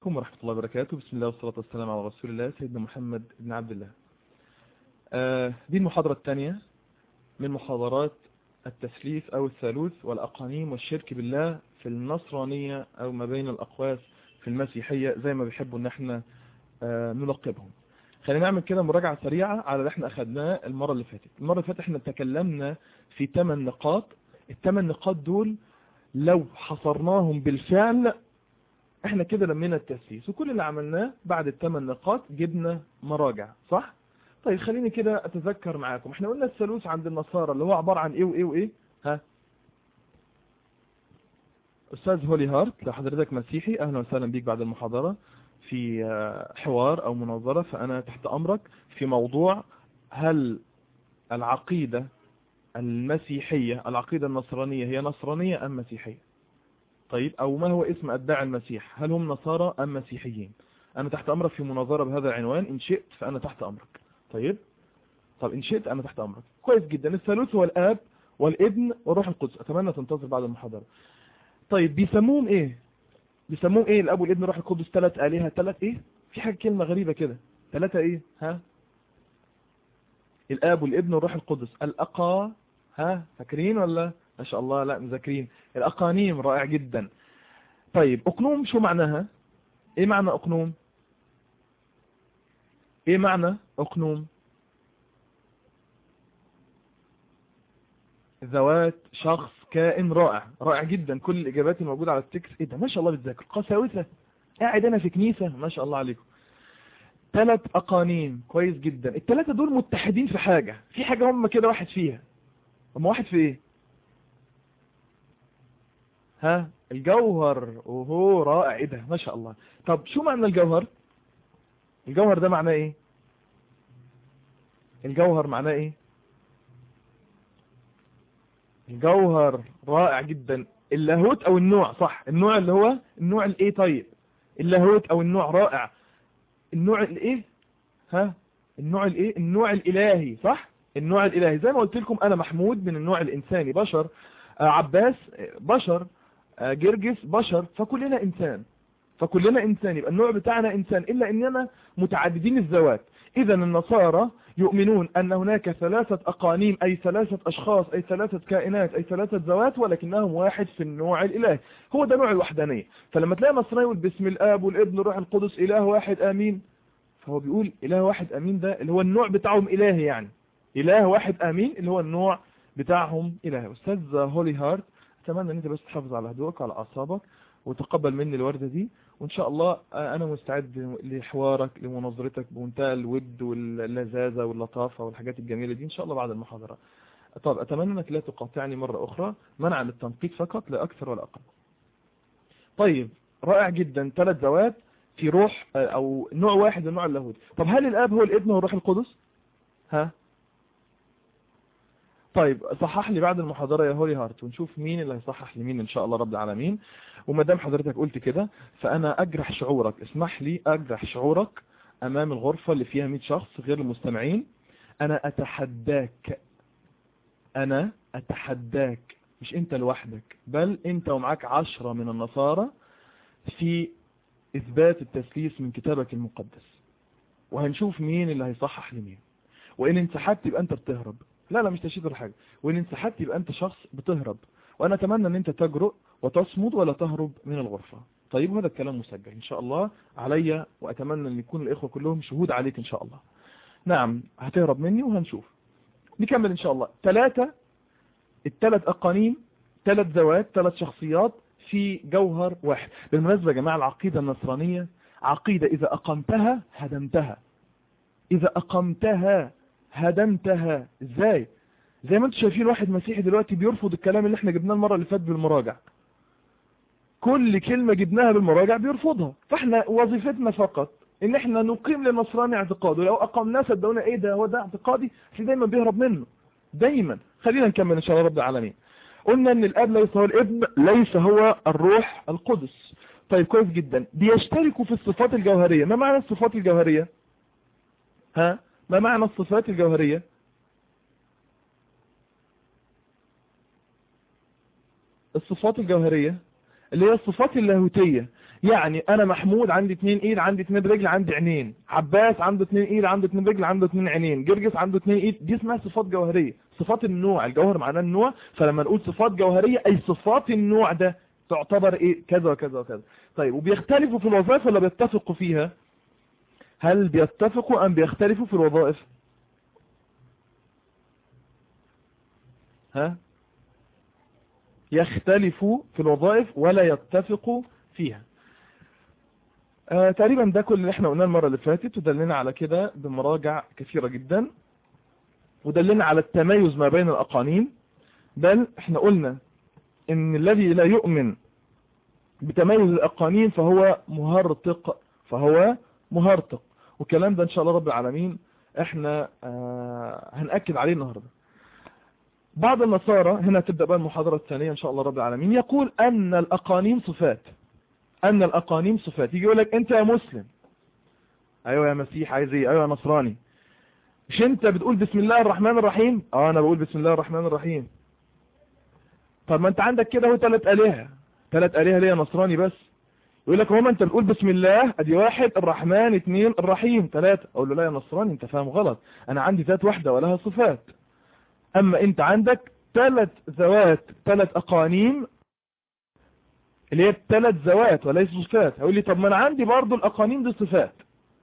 عليكم ورحمة الله وبركاته بسم الله والصلاة والسلام على رسول الله سيدنا محمد بن عبد الله آه دي المحاضرة الثانية من محاضرات التسليف أو الثالوث والأقانيم والشرك بالله في النصرانية أو ما بين الأقواس في المسيحية زي ما بيحبوا ان احنا آه نلقبهم خلينا نعمل كده مراجعة سريعة على اللي احنا أخدناه المرة اللي فاتت المرة اللي فاتت احنا تكلمنا في 8 نقاط الثمان نقاط دول لو حصرناهم بالفعل احنا كده لمينا التأسيس وكل اللي عملناه بعد الثمان نقاط جبنا مراجع صح طيب خليني كده اتذكر معاكم احنا قلنا الثالوث عند النصارى اللي هو عبارة عن ايه وايه وايه ها استاذ هولي هارت لو حضرتك مسيحي اهلا وسهلا بيك بعد المحاضرة في حوار او مناظرة فانا تحت امرك في موضوع هل العقيدة المسيحية العقيدة النصرانية هي نصرانية ام مسيحية طيب او ما هو اسم اتباع المسيح هل هم نصارى ام مسيحيين انا تحت امرك في مناظرة بهذا العنوان ان شئت فانا تحت امرك طيب طب ان شئت انا تحت امرك كويس جدا الثالوث هو الاب والابن والروح القدس اتمنى تنتظر بعد المحاضرة طيب بيسموهم ايه بيسموهم ايه الاب والابن والروح القدس ثلاث الهه ثلاث ايه في حاجه كلمه غريبه كده ثلاثه ايه ها الاب والابن والروح القدس الاقا ها فاكرين ولا ما شاء الله لا مذاكرين الاقانيم رائع جدا طيب اقنوم شو معناها ايه معنى اقنوم ايه معنى اقنوم ذوات شخص كائن رائع رائع جدا كل الاجابات الموجوده على التكس ايه ده ما شاء الله بتذاكر قساوسه قاعد انا في كنيسه ما شاء الله عليكم ثلاث اقانيم كويس جدا الثلاثه دول متحدين في حاجه في حاجه هم كده واحد فيها هم واحد في ايه ها الجوهر وهو رائع ايه ده ما شاء الله طب شو معنى الجوهر الجوهر ده معناه ايه الجوهر معناه ايه الجوهر رائع جدا اللاهوت او النوع صح النوع اللي هو النوع الايه طيب اللاهوت او النوع رائع النوع الايه ها النوع الايه النوع الالهي صح النوع الالهي زي ما قلت لكم انا محمود من النوع الانساني بشر آه عباس بشر آه جرجس بشر فكلنا انسان فكلنا انسان يبقى النوع بتاعنا انسان الا اننا متعددين الذوات اذا النصارى يؤمنون ان هناك ثلاثة اقانيم اي ثلاثة اشخاص اي ثلاثة كائنات اي ثلاثة ذوات ولكنهم واحد في النوع الالهي هو ده نوع الوحدانية فلما تلاقي نصراني يقول باسم الاب والابن والروح القدس اله واحد امين فهو بيقول اله واحد امين ده اللي هو النوع بتاعهم الهي يعني اله واحد امين اللي هو النوع بتاعهم الهي استاذ هولي هارت اتمنى ان انت بس تحافظ على هدوءك وعلى اعصابك وتقبل مني الوردة دي وان شاء الله انا مستعد لحوارك لمناظرتك بمنتهى الود واللذاذة واللطافة والحاجات الجميلة دي ان شاء الله بعد المحاضرة طب اتمنى انك لا تقاطعني مرة اخرى منعا للتنقيط فقط لا اكثر ولا اقل طيب رائع جدا ثلاث ذوات في روح او نوع واحد النوع اللاهوتي طب هل الاب هو الابن والروح القدس ها طيب صحح لي بعد المحاضرة يا هولي هارت ونشوف مين اللي هيصحح لمين ان شاء الله رب العالمين وما دام حضرتك قلت كده فانا اجرح شعورك اسمح لي اجرح شعورك امام الغرفة اللي فيها 100 شخص غير المستمعين انا اتحداك انا اتحداك مش انت لوحدك بل انت ومعاك عشرة من النصارى في اثبات التسليس من كتابك المقدس وهنشوف مين اللي هيصحح لمين وان انسحبت يبقى انت بتهرب لا لا مش تشيد ولا حاجة وان انسحبت يبقى انت شخص بتهرب وانا اتمنى ان انت تجرؤ وتصمد ولا تهرب من الغرفة طيب هذا الكلام مسجل ان شاء الله عليا واتمنى ان يكون الاخوة كلهم شهود عليك ان شاء الله نعم هتهرب مني وهنشوف نكمل ان شاء الله ثلاثة الثلاث اقانيم ثلاث ذوات ثلاث شخصيات في جوهر واحد بالمناسبة يا جماعة العقيدة النصرانية عقيدة اذا اقمتها هدمتها اذا اقمتها هدمتها ازاي زي ما انتم شايفين واحد مسيحي دلوقتي بيرفض الكلام اللي احنا جبناه المرة اللي فاتت بالمراجع كل كلمة جبناها بالمراجع بيرفضها فاحنا وظيفتنا فقط ان احنا نقيم للنصراني اعتقاده لو اقمناه صدقونا ايه ده هو ده اعتقادي في دايما بيهرب منه دايما خلينا نكمل ان شاء الله رب العالمين قلنا ان الاب ليس هو الابن ليس هو الروح القدس طيب كويس جدا بيشتركوا في الصفات الجوهرية ما معنى الصفات الجوهرية ها ما معنى الصفات الجوهرية الصفات الجوهرية اللي هي الصفات اللاهوتية يعني انا محمود عندي اتنين ايد عندي اتنين رجل عندي عينين عباس عنده اتنين ايد عنده اتنين رجل عنده اتنين عينين جرجس عنده اتنين ايد دي اسمها صفات جوهرية صفات النوع الجوهر معناه النوع فلما نقول صفات جوهرية اي صفات النوع ده تعتبر ايه كذا وكذا وكذا طيب وبيختلفوا في الوظائف ولا بيتفقوا فيها هل بيتفقوا ام بيختلفوا في الوظائف ها يختلفوا في الوظائف ولا يتفقوا فيها آه تقريبا ده كل اللي احنا قلناه المرة اللي فاتت ودلنا على كده بمراجع كثيرة جدا ودلنا على التميز ما بين الأقانيم بل احنا قلنا ان الذي لا يؤمن بتميز الأقانيم فهو مهرطق فهو مهرطق والكلام ده ان شاء الله رب العالمين احنا آه هنأكد عليه النهاردة بعض النصارى هنا تبدأ بقى المحاضرة الثانية ان شاء الله رب العالمين يقول ان الأقانيم صفات ان الأقانيم صفات يجي يقول لك انت يا مسلم ايوه يا مسيح عايز ايه ايوه يا نصراني مش انت بتقول بسم الله الرحمن الرحيم اه انا بقول بسم الله الرحمن الرحيم طب ما انت عندك كده هو ثلاث آلهة ثلاث آلهة ليه نصراني بس يقول لك هما انت بتقول بسم الله ادي واحد الرحمن اثنين الرحيم ثلاثة اقول له لا يا نصراني انت فاهم غلط انا عندي ذات واحدة ولها صفات اما انت عندك ثلاث ذوات ثلاث اقانيم اللي هي ثلاث ذوات وليس صفات هيقول لي طب ما انا عندي برضو الاقانيم دي صفات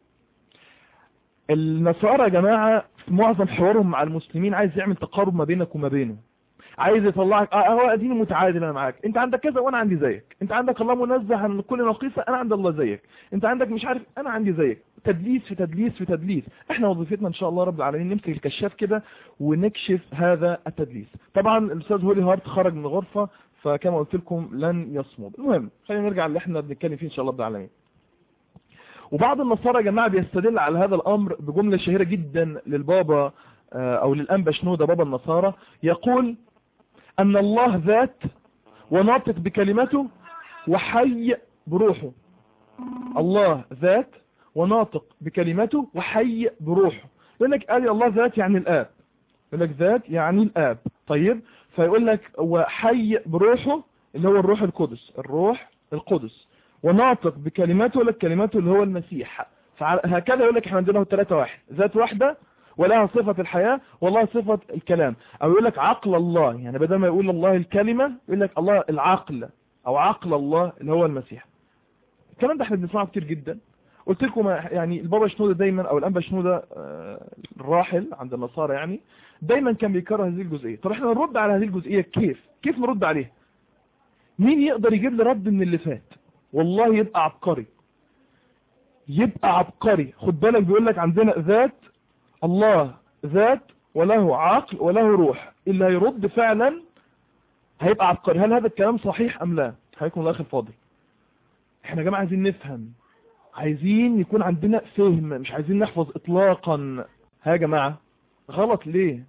النصارى يا جماعة في معظم حوارهم مع المسلمين عايز يعمل تقارب ما بينك وما بينه عايز يطلعك اه هو اديني متعادل انا معاك انت عندك كذا وانا عندي زيك انت عندك الله منزه عن كل نقيصه انا عند الله زيك انت عندك مش عارف انا عندي زيك تدليس في تدليس في تدليس احنا وظيفتنا ان شاء الله رب العالمين نمسك الكشاف كده ونكشف هذا التدليس طبعا الاستاذ هولي هارت خرج من الغرفه فكما قلت لكم لن يصمد المهم خلينا نرجع اللي احنا بنتكلم فيه ان شاء الله رب العالمين وبعض النصارى يا جماعه بيستدل على هذا الامر بجمله شهيره جدا للبابا او للانبا شنوده بابا النصارى يقول ان الله ذات وناطق بكلمته وحي بروحه الله ذات وناطق بكلمته وحي بروحه يقول لك قال الله ذات يعني الاب يقول لك ذات يعني الاب طيب فيقول لك وحي بروحه اللي هو الروح القدس الروح القدس وناطق بكلماته يقول لك كلماته اللي هو المسيح فهكذا يقول لك احنا عندنا ثلاثة واحد ذات واحدة ولها صفة الحياة والله صفة الكلام او يقول لك عقل الله يعني بدل ما يقول الله الكلمة يقول لك الله العقل او عقل الله اللي هو المسيح الكلام ده احنا بنسمعه كتير جدا قلت لكم يعني البابا شنودة دايما او الانبا شنودة الراحل عند النصارى يعني دايما كان بيكرر هذه الجزئية طب احنا نرد على هذه الجزئية كيف كيف نرد عليها مين يقدر يجيب لي رد من اللي فات والله يبقى عبقري يبقى عبقري خد بالك بيقول لك عندنا ذات الله ذات وله عقل وله روح اللي هيرد فعلا هيبقى عبقري هل هذا الكلام صحيح ام لا حيكون الاخ الفاضل احنا يا جماعه عايزين نفهم عايزين يكون عندنا فهم مش عايزين نحفظ اطلاقا ها يا جماعه غلط ليه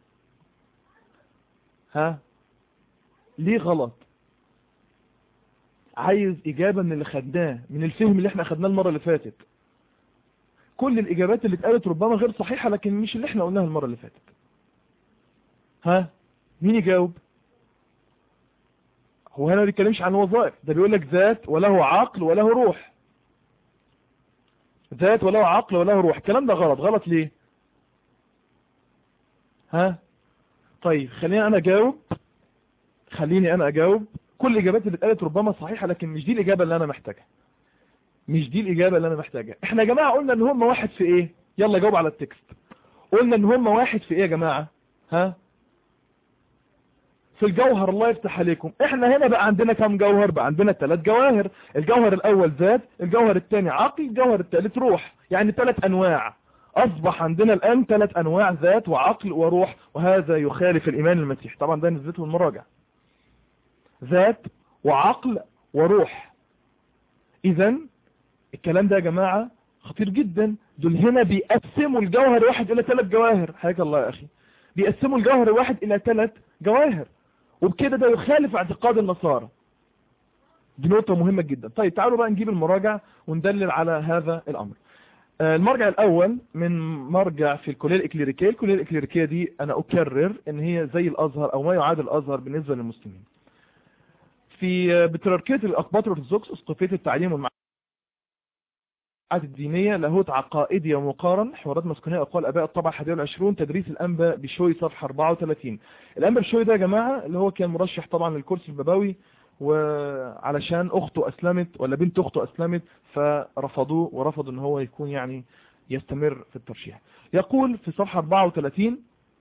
ها ليه غلط عايز اجابة من اللي خدناه من الفهم اللي احنا خدناه المرة اللي فاتت كل الاجابات اللي اتقالت ربما غير صحيحة لكن مش اللي احنا قلناها المرة اللي فاتت ها مين يجاوب هو هنا ما بيتكلمش عن وظائف ده بيقول لك ذات وله عقل وله روح ذات وله عقل وله روح الكلام ده غلط غلط ليه ها طيب خليني انا اجاوب خليني انا اجاوب كل الاجابات اللي اتقالت ربما صحيحة لكن مش دي الاجابة اللي انا محتاجها مش دي الاجابة اللي انا محتاجها احنا يا جماعة قلنا ان هم واحد في ايه يلا جاوب على التكست قلنا ان هم واحد في ايه يا جماعة ها في الجوهر الله يفتح عليكم احنا هنا بقى عندنا كم جوهر بقى عندنا ثلاث جواهر الجوهر الاول ذات الجوهر الثاني عقل الجوهر الثالث روح يعني ثلاث انواع اصبح عندنا الان ثلاث انواع ذات وعقل وروح وهذا يخالف الايمان المسيح طبعا ده نزلته المراجع ذات وعقل وروح اذا الكلام ده يا جماعة خطير جدا دول هنا بيقسموا الجوهر واحد الى ثلاث جواهر حياك الله يا اخي بيقسموا الجوهر واحد الى ثلاث جواهر وبكده ده يخالف اعتقاد النصارى دي نقطة مهمة جدا طيب تعالوا بقى نجيب المراجع وندلل على هذا الامر المرجع الاول من مرجع في الكلية الاكليريكية الكلية الاكليريكية دي انا اكرر ان هي زي الازهر او ما يعادل الازهر بالنسبة للمسلمين في بتراركية الاقباط الارثوذكس اسقفية التعليم والمعلومات الدينية لاهوت عقائدي ومقارن حوارات مسكونية أقوال أباء الطبعة 21 تدريس الأنبا بشوي صفحة 34 الأنبا بشوي ده يا جماعة اللي هو كان مرشح طبعا للكرسي البابوي وعلشان أخته أسلمت ولا بنت أخته أسلمت فرفضوه ورفضوا أن هو يكون يعني يستمر في الترشيح يقول في صفحة 34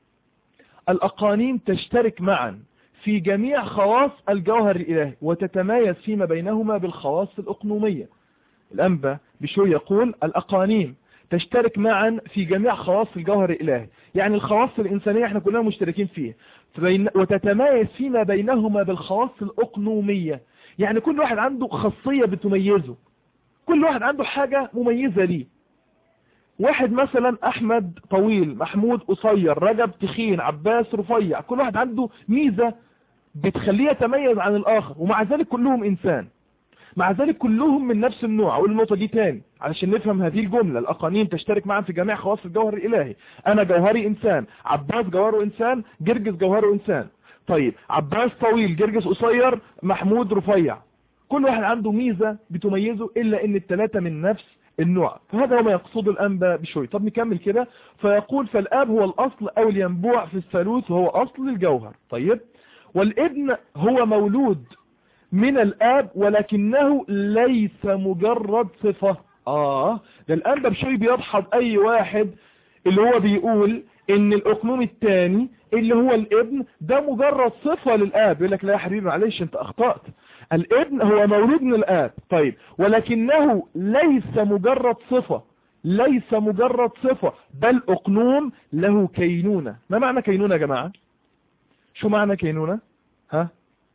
الأقانيم تشترك معا في جميع خواص الجوهر الإلهي وتتمايز فيما بينهما بالخواص الأقنومية الأنبا بشو يقول الأقانيم تشترك معا في جميع خواص الجوهر الإلهي يعني الخواص الإنسانية احنا كلنا مشتركين فيه وتتمايز فيما بينهما بالخواص الأقنومية يعني كل واحد عنده خاصية بتميزه كل واحد عنده حاجة مميزة ليه واحد مثلا احمد طويل محمود قصير رجب تخين عباس رفيع كل واحد عنده ميزة بتخليه يتميز عن الاخر ومع ذلك كلهم انسان مع ذلك كلهم من نفس النوع اقول النقطة دي تاني علشان نفهم هذه الجملة الاقانيم تشترك معا في جميع خواص الجوهر الالهي انا جوهري انسان عباس جوهره انسان جرجس جوهره انسان طيب عباس طويل جرجس قصير محمود رفيع كل واحد عنده ميزة بتميزه الا ان التلاتة من نفس النوع فهذا هو ما يقصد الأنبا بشوي طب نكمل كده فيقول فالآب هو الأصل أو الينبوع في الثالوث وهو أصل الجوهر طيب والابن هو مولود من الآب ولكنه ليس مجرد صفة آه ده الأنبا بشوي بيضحض أي واحد اللي هو بيقول ان الاقنوم الثاني اللي هو الابن ده مجرد صفة للآب يقول لك لا يا حبيبي معلش انت اخطأت الابن هو مولود من الآب طيب ولكنه ليس مجرد صفة ليس مجرد صفة بل أقنوم له كينونة ما معنى كينونة يا جماعة شو معنى كينونة ها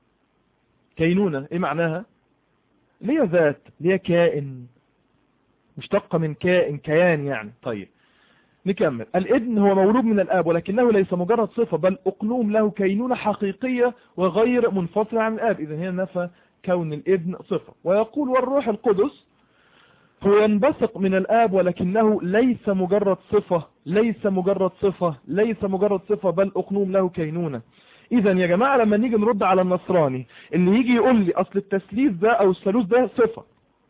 كينونة ايه معناها ليه ذات ليه كائن مشتقة من كائن كيان يعني طيب نكمل الابن هو مولود من الآب ولكنه ليس مجرد صفة بل أقنوم له كينونة حقيقية وغير منفصلة عن الآب إذا هنا نفى كون الابن صفة ويقول والروح القدس هو ينبثق من الآب ولكنه ليس مجرد صفة ليس مجرد صفة ليس مجرد صفة بل أقنوم له كينونة إذا يا جماعة لما نيجي نرد على النصراني اللي يجي يقول لي أصل التسليس ده أو الثالوث ده صفة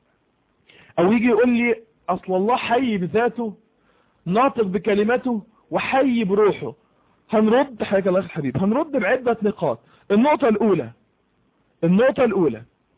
أو يجي يقول لي أصل الله حي بذاته ناطق بكلمته وحي بروحه هنرد حاجة الله الحبيب هنرد بعدة نقاط النقطة الأولى النقطة الأولى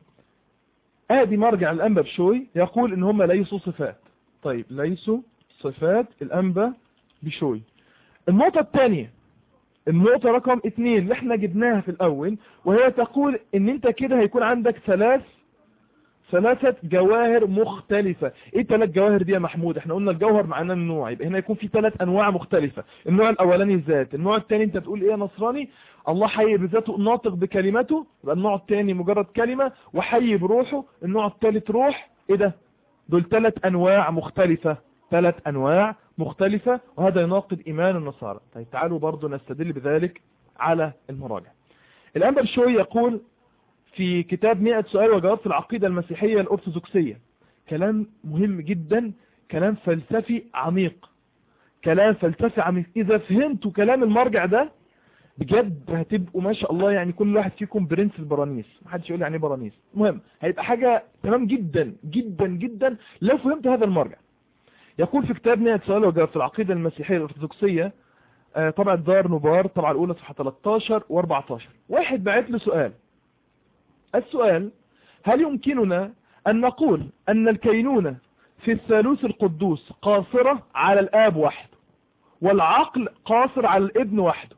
ادي مرجع الأنبا بشوي يقول ان هم ليسوا صفات طيب ليسوا صفات الأنبا بشوي النقطة الثانية النقطة رقم اتنين اللي احنا جبناها في الأول وهي تقول ان انت كده هيكون عندك ثلاث ثلاثة جواهر مختلفة ايه ثلاث جواهر دي يا محمود احنا قلنا الجوهر معناه النوع يبقى هنا يكون في ثلاث انواع مختلفة النوع الاولاني الذات النوع الثاني انت بتقول ايه يا نصراني الله حي بذاته ناطق بكلمته يبقى النوع الثاني مجرد كلمة وحي بروحه النوع الثالث روح ايه ده دول ثلاث انواع مختلفة ثلاث انواع مختلفة وهذا يناقض ايمان النصارى طيب تعالوا برضو نستدل بذلك على المراجع الانبا بشوي يقول في كتاب 100 سؤال وجواب في العقيدة المسيحية الأرثوذكسية كلام مهم جدا كلام فلسفي عميق كلام فلسفي عميق إذا فهمتوا كلام المرجع ده بجد هتبقوا ما شاء الله يعني كل واحد فيكم برنس البرانيس محدش يقول يعني برانيس مهم هيبقى حاجة تمام جدا جدا جدا لو فهمت هذا المرجع يقول في كتاب 100 سؤال وجواب في العقيدة المسيحية الأرثوذكسية طبعا دار نبار طبعا الأولى صفحة 13 و14 واحد بعت له سؤال السؤال هل يمكننا أن نقول أن الكينونة في الثالوث القدوس قاصرة على الآب وحده والعقل قاصر على الابن وحده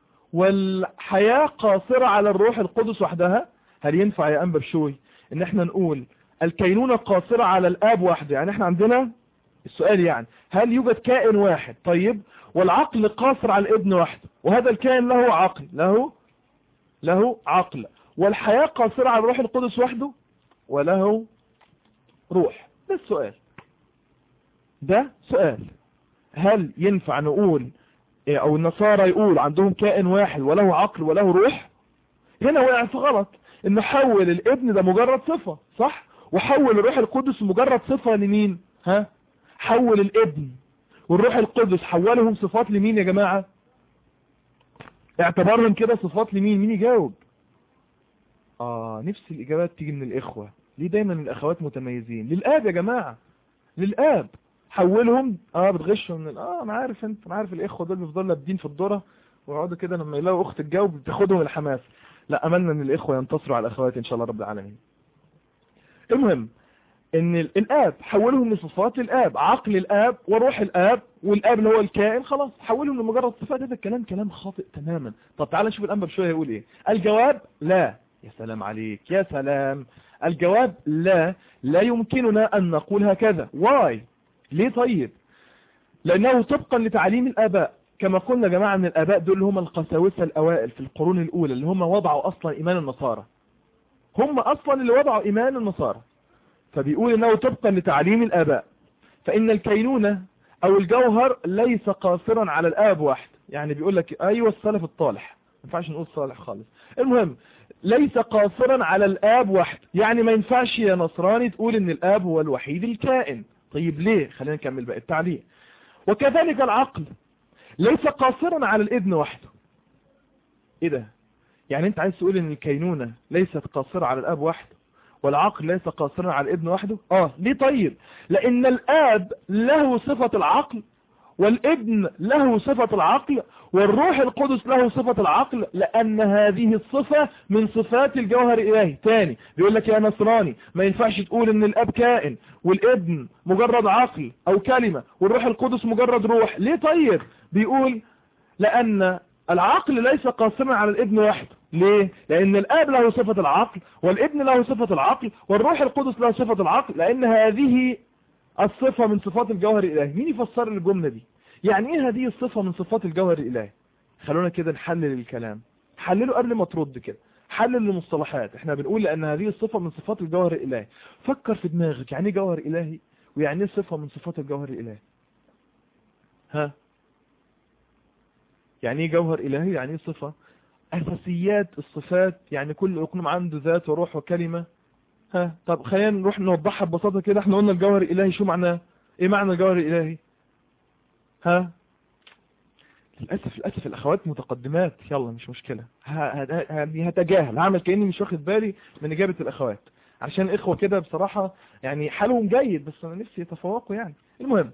والحياة قاصرة على الروح القدس وحدها هل ينفع يا أنبا بشوي ان احنا نقول الكينونة قاصرة على الآب وحده يعني احنا عندنا السؤال يعني هل يوجد كائن واحد طيب والعقل قاصر على الابن وحده وهذا الكائن له عقل له له عقل والحياة قاصرة على الروح القدس وحده وله روح ده السؤال ده سؤال هل ينفع نقول او النصارى يقول عندهم كائن واحد وله عقل وله روح هنا وقع في غلط انه حول الابن ده مجرد صفة صح وحول الروح القدس مجرد صفة لمين ها حول الابن والروح القدس حولهم صفات لمين يا جماعة اعتبرهم كده صفات لمين مين يجاوب اه نفس الاجابات تيجي من الاخوة ليه دايما الاخوات متميزين للاب يا جماعة للاب حولهم اه بتغشهم من اه انا عارف انت انا عارف الاخوه دول بيفضلوا لابدين في الذره ويقعدوا كده لما يلاقوا اخت تجاوب بتاخدهم الحماس لا املنا ان الاخوه ينتصروا على الاخوات ان شاء الله رب العالمين المهم ان الاب حولهم لصفات الاب عقل الاب وروح الاب والاب اللي هو الكائن خلاص حولهم لمجرد صفات هذا الكلام كلام خاطئ تماما طب تعال نشوف الانبا بشويه يقول ايه الجواب لا يا سلام عليك يا سلام الجواب لا لا يمكننا ان نقول هكذا واي ليه طيب لانه طبقا لتعليم الاباء كما قلنا يا جماعه ان الاباء دول هم القساوسه الاوائل في القرون الاولى اللي هم وضعوا اصلا ايمان النصارى هم اصلا اللي وضعوا ايمان النصارى فبيقول انه طبقا لتعليم الاباء فان الكينونة او الجوهر ليس قاصرا على الاب واحد يعني بيقول لك ايوه السلف الطالح ما ينفعش نقول صالح خالص المهم ليس قاصرا على الاب واحد يعني ما ينفعش يا نصراني تقول ان الاب هو الوحيد الكائن طيب ليه خلينا نكمل بقى التعليق وكذلك العقل ليس قاصرا على الابن وحده ايه ده يعني انت عايز تقول ان الكينونة ليست قاصرة على الاب وحده والعقل ليس قاصرا على الابن وحده اه ليه طيب لان الاب له صفة العقل والابن له صفة العقل والروح القدس له صفة العقل لأن هذه الصفة من صفات الجوهر الإلهي تاني بيقول لك يا نصراني ما ينفعش تقول ان الاب كائن والابن مجرد عقل او كلمة والروح القدس مجرد روح ليه طيب بيقول لأن العقل ليس قاصرا على الابن وحده ليه لان الاب له صفة العقل والابن له صفة العقل والروح القدس له صفة العقل لان هذه الصفة من صفات الجوهر الالهي مين يفسر الجملة دي يعني ايه هذه الصفة من صفات الجوهر الالهي خلونا كده نحلل الكلام حلله قبل ما ترد كده حلل المصطلحات احنا بنقول لان هذه الصفة من صفات الجوهر الالهي فكر في دماغك يعني ايه جوهر الهي ويعني ايه صفة من صفات الجوهر الالهي ها يعني ايه جوهر الهي يعني ايه صفة اساسيات الصفات يعني كل اقنوم عنده ذات وروح وكلمة ها طب خلينا نروح نوضحها ببساطة كده احنا قلنا الجوهر الالهي شو معناه ايه معنى الجوهر الالهي ها للأسف للأسف الأخوات متقدمات يلا مش مشكلة هتجاهل هعمل كأني مش واخد بالي من إجابة الأخوات عشان الإخوة كده بصراحة يعني حالهم جيد بس أنا نفسي يتفوقوا يعني المهم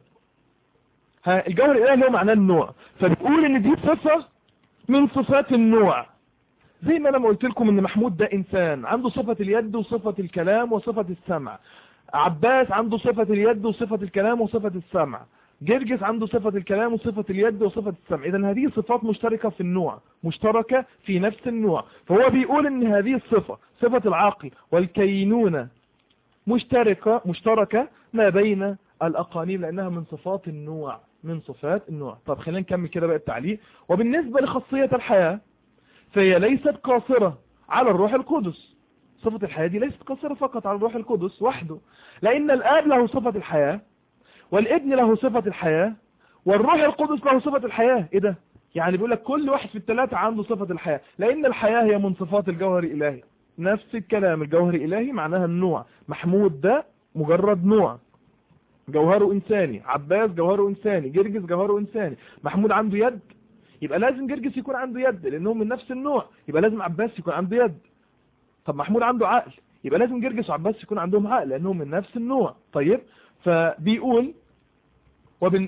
ها الجوهر الإلهي هو معناه النوع فبتقول إن دي صفة من صفات النوع زي ما أنا ما قلت لكم إن محمود ده إنسان عنده صفة اليد وصفة الكلام وصفة السمع عباس عنده صفة اليد وصفة الكلام وصفة السمع جرجس عنده صفة الكلام وصفة اليد وصفة السمع اذا هذه صفات مشتركة في النوع مشتركة في نفس النوع فهو بيقول ان هذه الصفة صفة العقل والكينونة مشتركة مشتركة ما بين الاقانيم لانها من صفات النوع من صفات النوع طب خلينا نكمل كده بقى التعليق وبالنسبة لخاصية الحياة فهي ليست قاصرة على الروح القدس صفة الحياة دي ليست قاصرة فقط على الروح القدس وحده لان الاب له صفة الحياة والابن له صفة الحياة والروح القدس له صفة الحياة ايه ده يعني بيقول لك كل واحد في الثلاثة عنده صفة الحياة لان الحياة هي من صفات الجوهر الالهي نفس الكلام الجوهر الالهي معناها النوع محمود ده مجرد نوع جوهره انساني عباس جوهره انساني جرجس جوهره انساني محمود عنده يد يبقى لازم جرجس يكون عنده يد لانهم من نفس النوع يبقى لازم عباس يكون عنده يد طب محمود عنده عقل يبقى لازم جرجس وعباس يكون عندهم عقل لانهم من نفس النوع طيب فبيقول وبن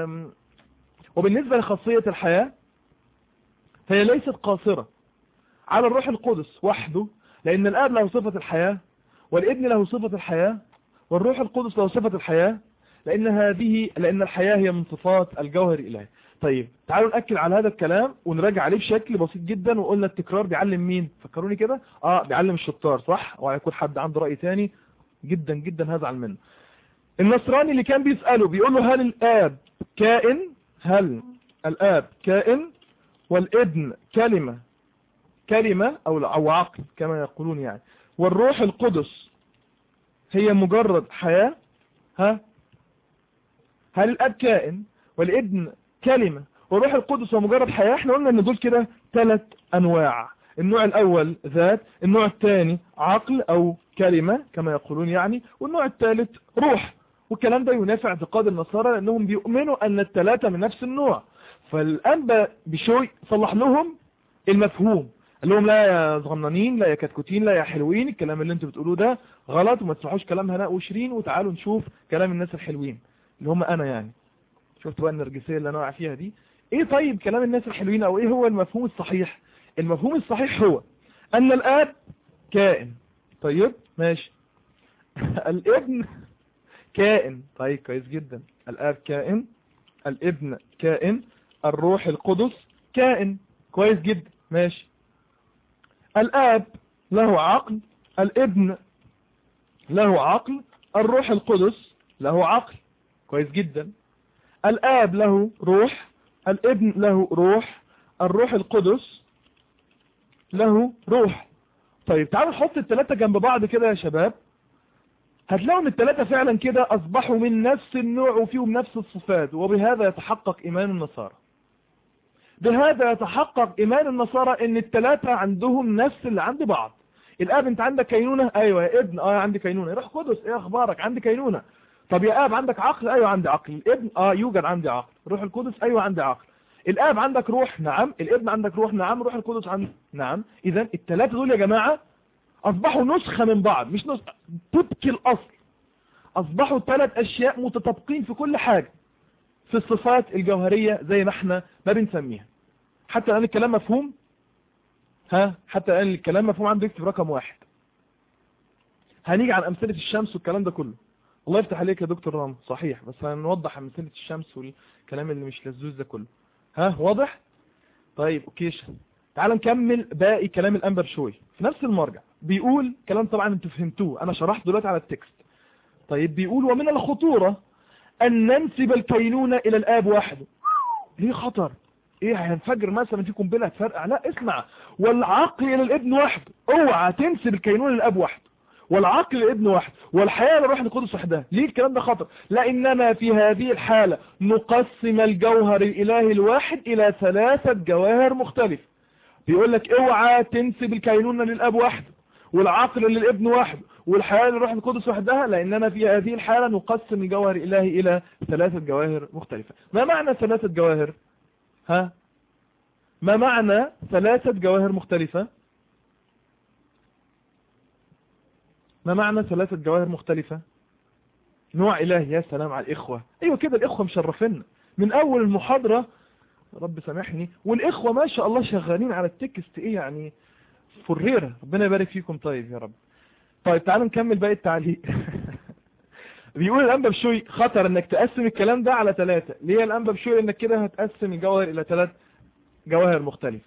وبالنسبة لخاصية الحياة فهي ليست قاصرة على الروح القدس وحده لأن الآب له صفة الحياة والابن له صفة الحياة والروح القدس له صفة الحياة لأن هذه لأن الحياة هي من صفات الجوهر الإلهي طيب تعالوا نأكد على هذا الكلام ونراجع عليه بشكل بسيط جدا وقلنا التكرار بيعلم مين فكروني كده اه بيعلم الشطار صح وهيكون حد عنده رأي تاني جدا جدا هزعل منه النصراني اللي كان بيسأله بيقول له هل الآب كائن هل الآب كائن والابن كلمة كلمة أو أو عقل كما يقولون يعني والروح القدس هي مجرد حياة ها هل الآب كائن والابن كلمة والروح القدس هو مجرد حياة احنا قلنا ان دول كده ثلاث انواع النوع الاول ذات النوع الثاني عقل او كلمة كما يقولون يعني والنوع الثالث روح والكلام ده ينافع اعتقاد النصارى لانهم بيؤمنوا ان الثلاثة من نفس النوع فالانبا بشوي صلح لهم المفهوم قال لهم لا يا صغننين لا يا كتكوتين لا يا حلوين الكلام اللي انتوا بتقولوه ده غلط وما تسمعوش كلام هناء وشيرين وتعالوا نشوف كلام الناس الحلوين اللي هم انا يعني شفت بقى النرجسيه اللي انا واقع فيها دي ايه طيب كلام الناس الحلوين او ايه هو المفهوم الصحيح المفهوم الصحيح هو ان الاب كائن طيب ماشي الابن كائن طيب كويس جدا الاب كائن الابن كائن الروح القدس كائن كويس جدا ماشي الاب له عقل الابن له عقل الروح القدس له عقل كويس جدا الاب له روح الابن له روح الروح القدس له روح طيب تعالوا نحط الثلاثة جنب بعض كده يا شباب هتلاقوا ان الثلاثة فعلا كده اصبحوا من نفس النوع وفيهم نفس الصفات وبهذا يتحقق ايمان النصارى بهذا يتحقق ايمان النصارى ان الثلاثة عندهم نفس اللي عند بعض الاب انت عندك كينونة ايوه يا ابن اه عندي كينونة روح قدس ايه اخبارك عندي كينونة طب يا اب عندك عقل ايوه عندي عقل الابن اه يوجد عندي عقل روح القدس ايوه عندي عقل الاب عندك روح نعم الابن عندك روح نعم روح القدس عندي نعم اذا الثلاثة دول يا جماعة اصبحوا نسخة من بعض مش نسخة تبكي الاصل اصبحوا ثلاث اشياء متطابقين في كل حاجة في الصفات الجوهرية زي ما احنا ما بنسميها حتى الان الكلام مفهوم ها حتى الان الكلام مفهوم عنده يكتب رقم واحد هنيجي عن امثلة الشمس والكلام ده كله الله يفتح عليك يا دكتور رام صحيح بس هنوضح امثلة الشمس والكلام اللي مش لزوز ده كله ها واضح طيب اوكي تعال نكمل باقي كلام الانبر شوي في نفس المرجع بيقول كلام طبعا انتوا فهمتوه انا شرحت دلوقتي على التكست طيب بيقول ومن الخطورة ان ننسب الكينونة الى الاب وحده ليه خطر ايه هينفجر مثلا في قنبله هتفرقع لا اسمع والعقل الى الابن وحده اوعى تنسب الكينونة للاب وحده والعقل للابن وحده والحياة للروح القدس وحدها ليه الكلام ده خطر لاننا في هذه الحالة نقسم الجوهر الالهي الواحد الى ثلاثة جواهر مختلفة بيقول لك اوعى تنسب الكينونة للاب وحده والعقل للابن وحده والحياة للروح القدس وحدها لاننا في هذه الحالة نقسم الجوهر الالهي الى ثلاثة جواهر مختلفة ما معنى ثلاثة جواهر ها ما معنى ثلاثة جواهر مختلفة ما معنى ثلاثة جواهر مختلفة نوع إلهي يا سلام على الإخوة أيوة كده الإخوة مشرفين من أول المحاضرة رب سامحني والإخوة ما شاء الله شغالين على التكست إيه يعني فريرة ربنا يبارك فيكم طيب يا رب طيب تعالوا نكمل باقي التعليق بيقول الأنبا بشوي خطر انك تقسم الكلام ده على ثلاثة ليه الأنبا بشوي انك كده هتقسم الجوهر الى ثلاث جواهر مختلفة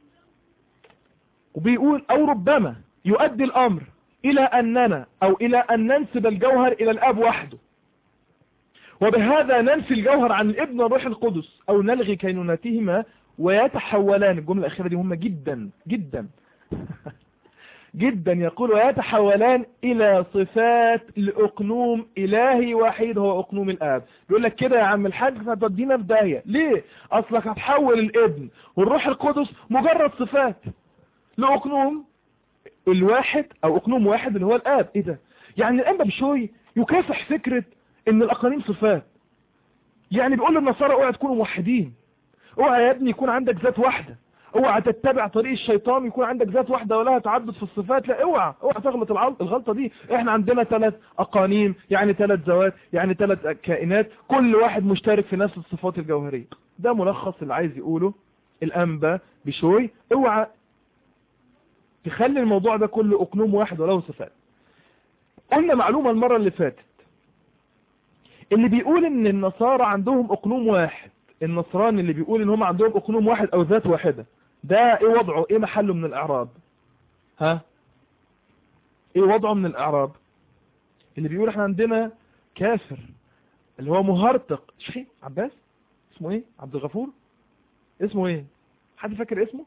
وبيقول او ربما يؤدي الامر الى اننا او الى ان ننسب الجوهر الى الاب وحده وبهذا ننفي الجوهر عن الابن والروح القدس او نلغي كينونتهما ويتحولان الجملة الاخيرة دي مهمة جدا جدا جدا يقول ويتحولان الى صفات لاقنوم الهي وحيد هو اقنوم الاب بيقول لك كده يا عم الحاج هتودينا في داهيه ليه اصلك هتحول الابن والروح القدس مجرد صفات لاقنوم الواحد او اقنوم واحد اللي هو الاب ايه ده يعني الانبا بشوي يكافح فكرة ان الاقانيم صفات يعني بيقول للنصارى اوعى تكونوا موحدين اوعى يا ابني يكون عندك ذات واحدة اوعى تتبع طريق الشيطان يكون عندك ذات واحدة ولها تعدد في الصفات لا اوعى اوعى تغلط الغلطة دي احنا عندنا ثلاث اقانيم يعني ثلاث ذوات يعني ثلاث كائنات كل واحد مشترك في نفس الصفات الجوهرية ده ملخص اللي عايز يقوله الانبا بشوي اوعى تخلي الموضوع ده كله اقنوم واحد وله صفات قلنا معلومة المرة اللي فاتت اللي بيقول ان النصارى عندهم اقنوم واحد النصراني اللي بيقول ان هم عندهم اقنوم واحد او ذات واحدة ده ايه وضعه ايه محله من الاعراب ها ايه وضعه من الاعراب اللي بيقول احنا عندنا كافر اللي هو مهرطق شيخي عباس اسمه ايه عبد الغفور اسمه ايه حد فاكر اسمه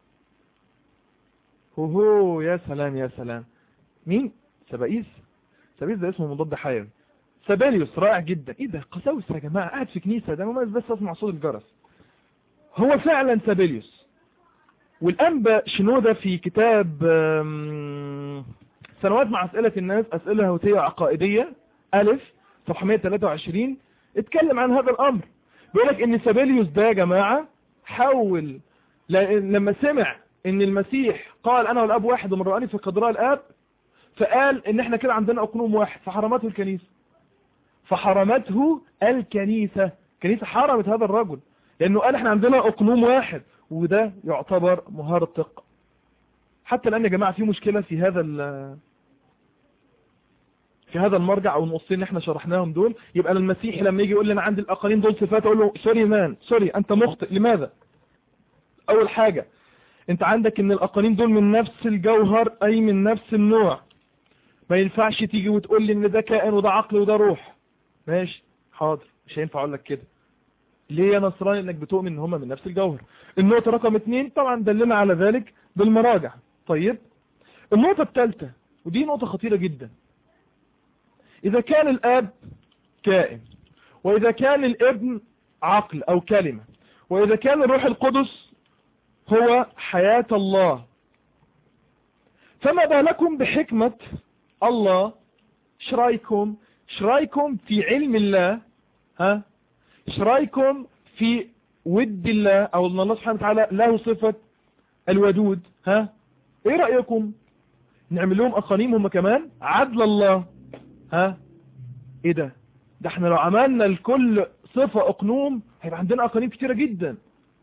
هو هو يا سلام يا سلام مين سبائيس سبائيس ده اسمه مضاد حيوي سباليوس رائع جدا ايه ده قساوس يا جماعه قاعد في كنيسه ده مميز بس اسمع صوت الجرس هو فعلا سباليوس والانبا شنوده في كتاب سنوات مع اسئله الناس اسئله لاهوتيه عقائديه الف صفحه 123 اتكلم عن هذا الامر بيقول لك ان سباليوس ده يا جماعه حول لما سمع ان المسيح قال انا والاب واحد ومن رآني فقد رأى الاب فقال ان احنا كده عندنا اقنوم واحد فحرمته الكنيسة فحرمته الكنيسة الكنيسة حرمت هذا الرجل لانه قال احنا عندنا اقنوم واحد وده يعتبر مهرطق حتى الان يا جماعة في مشكلة في هذا في هذا المرجع او النصين اللي احنا شرحناهم دول يبقى المسيح لما يجي يقول لي انا عندي الاقاليم دول صفات اقول له سوري مان سوري انت مخطئ لماذا اول حاجة انت عندك ان الاقاليم دول من نفس الجوهر اي من نفس النوع ما ينفعش تيجي وتقول لي ان ده كائن وده عقل وده روح ماشي حاضر مش هينفع اقول لك كده ليه يا نصراني انك بتؤمن ان هما من نفس الجوهر النقطة رقم اتنين طبعا دلنا على ذلك بالمراجع طيب النقطة الثالثة ودي نقطة خطيرة جدا إذا كان الآب كائن وإذا كان الابن عقل أو كلمة وإذا كان الروح القدس هو حياة الله فما بالكم بحكمة الله شرايكم شرايكم في علم الله ها شرايكم في ود الله أو أن الله سبحانه وتعالى له صفة الودود ها ايه رأيكم نعمل لهم أقانيم هم كمان عدل الله ها ايه ده ده احنا لو عملنا لكل صفة اقنوم هيبقى عندنا اقانيم كتيرة جدا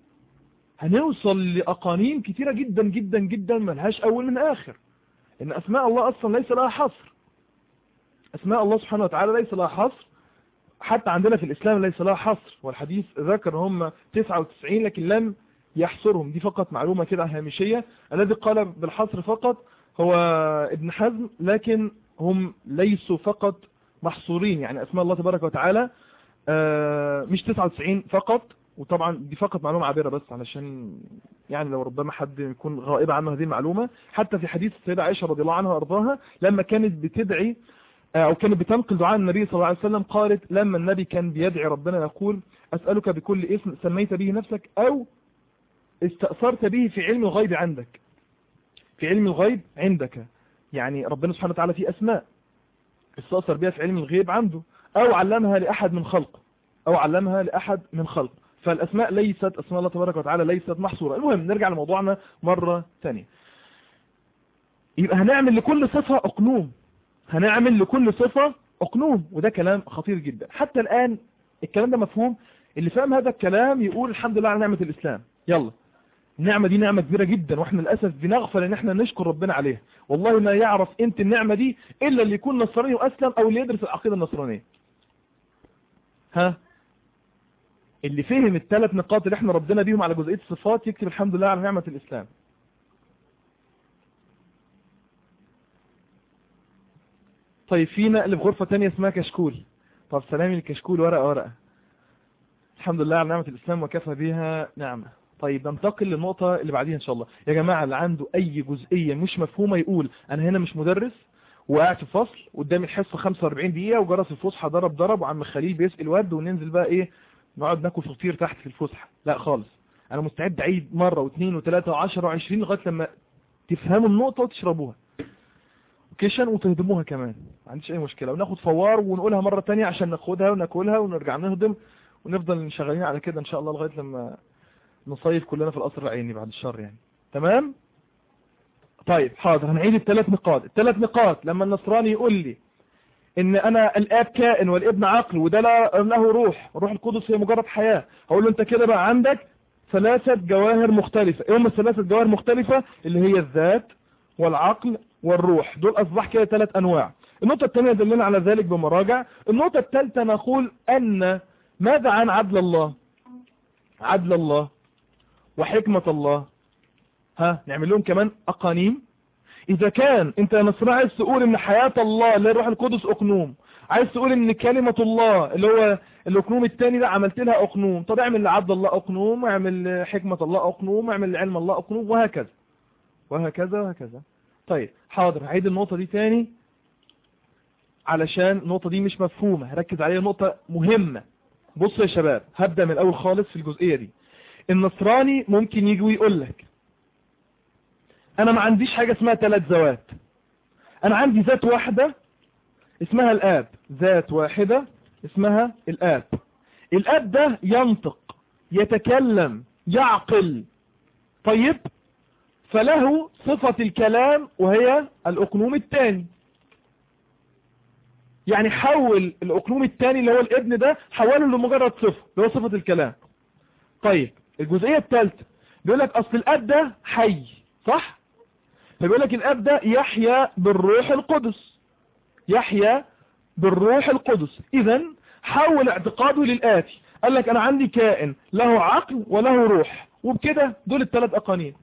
هنوصل لأقانيم كتيرة جدا جدا جدا ملهاش اول من اخر ان اسماء الله اصلا ليس لها حصر اسماء الله سبحانه وتعالى ليس لها حصر حتى عندنا في الاسلام ليس لها حصر والحديث ذكر هم 99 لكن لم يحصرهم دي فقط معلومة كده هامشية الذي قال بالحصر فقط هو ابن حزم لكن هم ليسوا فقط محصورين يعني اسماء الله تبارك وتعالى مش 99 فقط وطبعا دي فقط معلومة عابرة بس علشان يعني لو ربما حد يكون غائب عنه هذه المعلومة حتى في حديث السيدة عائشة رضي الله عنها وارضاها لما كانت بتدعي او كانت بتنقل دعاء النبي صلى الله عليه وسلم قالت لما النبي كان بيدعي ربنا يقول اسألك بكل اسم سميت به نفسك او استأثرت به في علم الغيب عندك في علم الغيب عندك يعني ربنا سبحانه وتعالى في أسماء استأثر بها في علم الغيب عنده أو علمها لأحد من خلق أو علمها لأحد من خلق فالأسماء ليست أسماء الله تبارك وتعالى ليست محصورة المهم نرجع لموضوعنا مرة ثانية يبقى هنعمل لكل صفة أقنوم هنعمل لكل صفة أقنوم وده كلام خطير جدا حتى الآن الكلام ده مفهوم اللي فهم هذا الكلام يقول الحمد لله على نعمة الإسلام يلا النعمة دي نعمة كبيرة جدا واحنا للأسف بنغفل ان احنا نشكر ربنا عليها والله ما يعرف انت النعمة دي الا اللي يكون نصراني واسلم او اللي يدرس العقيدة النصرانية ها اللي فهم الثلاث نقاط اللي احنا ردنا بيهم على جزئية الصفات يكتب الحمد لله على نعمة الاسلام طيب في نقل في غرفة تانية اسمها كشكول طب سلامي الكشكول ورقة ورقة الحمد لله على نعمة الاسلام وكفى بها نعمة طيب ننتقل للنقطة اللي بعديها ان شاء الله يا جماعة اللي عنده اي جزئية مش مفهومة يقول انا هنا مش مدرس وقاعد في فصل قدامي الحصة 45 دقيقة وجرس الفسحة ضرب ضرب وعم خليل بيسأل ود وننزل بقى ايه نقعد ناكل فطير تحت في الفسحة لا خالص انا مستعد اعيد مرة واثنين وثلاثة وعشرة وعشرين لغاية لما تفهموا النقطة وتشربوها كيشن وتهضموها كمان ما عنديش اي مشكلة وناخد فوار ونقولها مرة تانية عشان ناخدها وناكلها ونرجع نهضم ونفضل شغالين على كده ان شاء الله لغاية لما نصيف كلنا في القصر العيني بعد الشر يعني تمام طيب حاضر هنعيد الثلاث نقاط الثلاث نقاط لما النصراني يقول لي ان انا الاب كائن والابن عقل وده له روح الروح القدس هي مجرد حياة هقول له انت كده بقى عندك ثلاثة جواهر مختلفة ايه هم الثلاثة جواهر مختلفة اللي هي الذات والعقل والروح دول اصبح كده ثلاث انواع النقطة الثانية دلنا على ذلك بمراجع النقطة الثالثة نقول ان ماذا عن عدل الله عدل الله وحكمة الله ها نعمل لهم كمان أقانيم إذا كان أنت يا نصر عايز تقول إن حياة الله اللي الروح القدس أقنوم عايز تقول إن كلمة الله اللي هو الأقنوم الثاني ده عملت لها أقنوم طب اعمل لعبد الله أقنوم واعمل حكمة الله أقنوم واعمل لعلم الله أقنوم وهكذا وهكذا وهكذا طيب حاضر هعيد النقطة دي تاني علشان النقطة دي مش مفهومة ركز عليها نقطة مهمة بص يا شباب هبدأ من الأول خالص في الجزئية دي النصراني ممكن يجي ويقول لك انا ما عنديش حاجة اسمها ثلاث ذوات انا عندي ذات واحدة اسمها الاب ذات واحدة اسمها الاب الاب ده ينطق يتكلم يعقل طيب فله صفة الكلام وهي الأقنوم الثاني يعني حول الأقنوم الثاني اللي هو الابن ده حوله لمجرد صفة اللي هو صفة الكلام طيب الجزئية الثالثة بيقول لك أصل الأب ده حي صح فبيقول لك الأب ده يحيا بالروح القدس يحيا بالروح القدس إذا حول اعتقاده للآتي قال لك أنا عندي كائن له عقل وله روح وبكده دول الثلاث أقانيم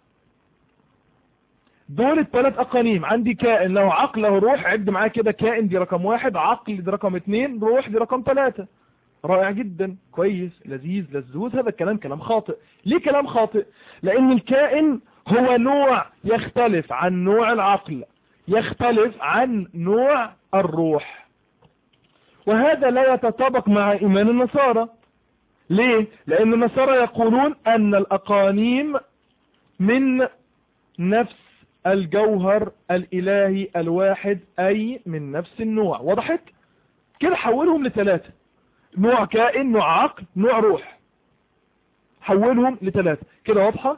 دول الثلاث أقانيم عندي كائن له عقل له روح عد معاه كده كائن دي رقم واحد عقل دي رقم اتنين روح دي رقم ثلاثة رائع جدا كويس لذيذ لذوذ هذا الكلام كلام خاطئ ليه كلام خاطئ لأن الكائن هو نوع يختلف عن نوع العقل يختلف عن نوع الروح وهذا لا يتطابق مع إيمان النصارى ليه؟ لأن النصارى يقولون أن الأقانيم من نفس الجوهر الإلهي الواحد أي من نفس النوع وضحت؟ كده حولهم لثلاثة نوع كائن نوع عقل نوع روح حولهم لثلاثة كده واضحة؟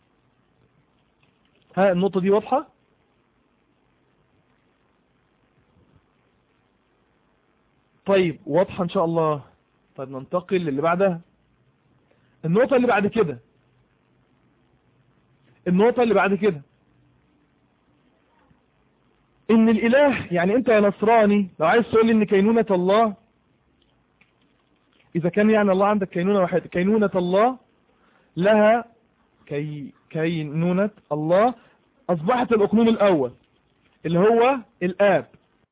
ها النقطة دي واضحة؟ طيب واضحة ان شاء الله طيب ننتقل للي بعدها النقطة اللي بعد كده النقطة اللي بعد كده ان الاله يعني انت يا نصراني لو عايز تقول لي ان كينونة الله اذا كان يعني الله عندك كينونة واحدة كينونة الله لها كي كينونة الله اصبحت الاقنوم الاول اللي هو الاب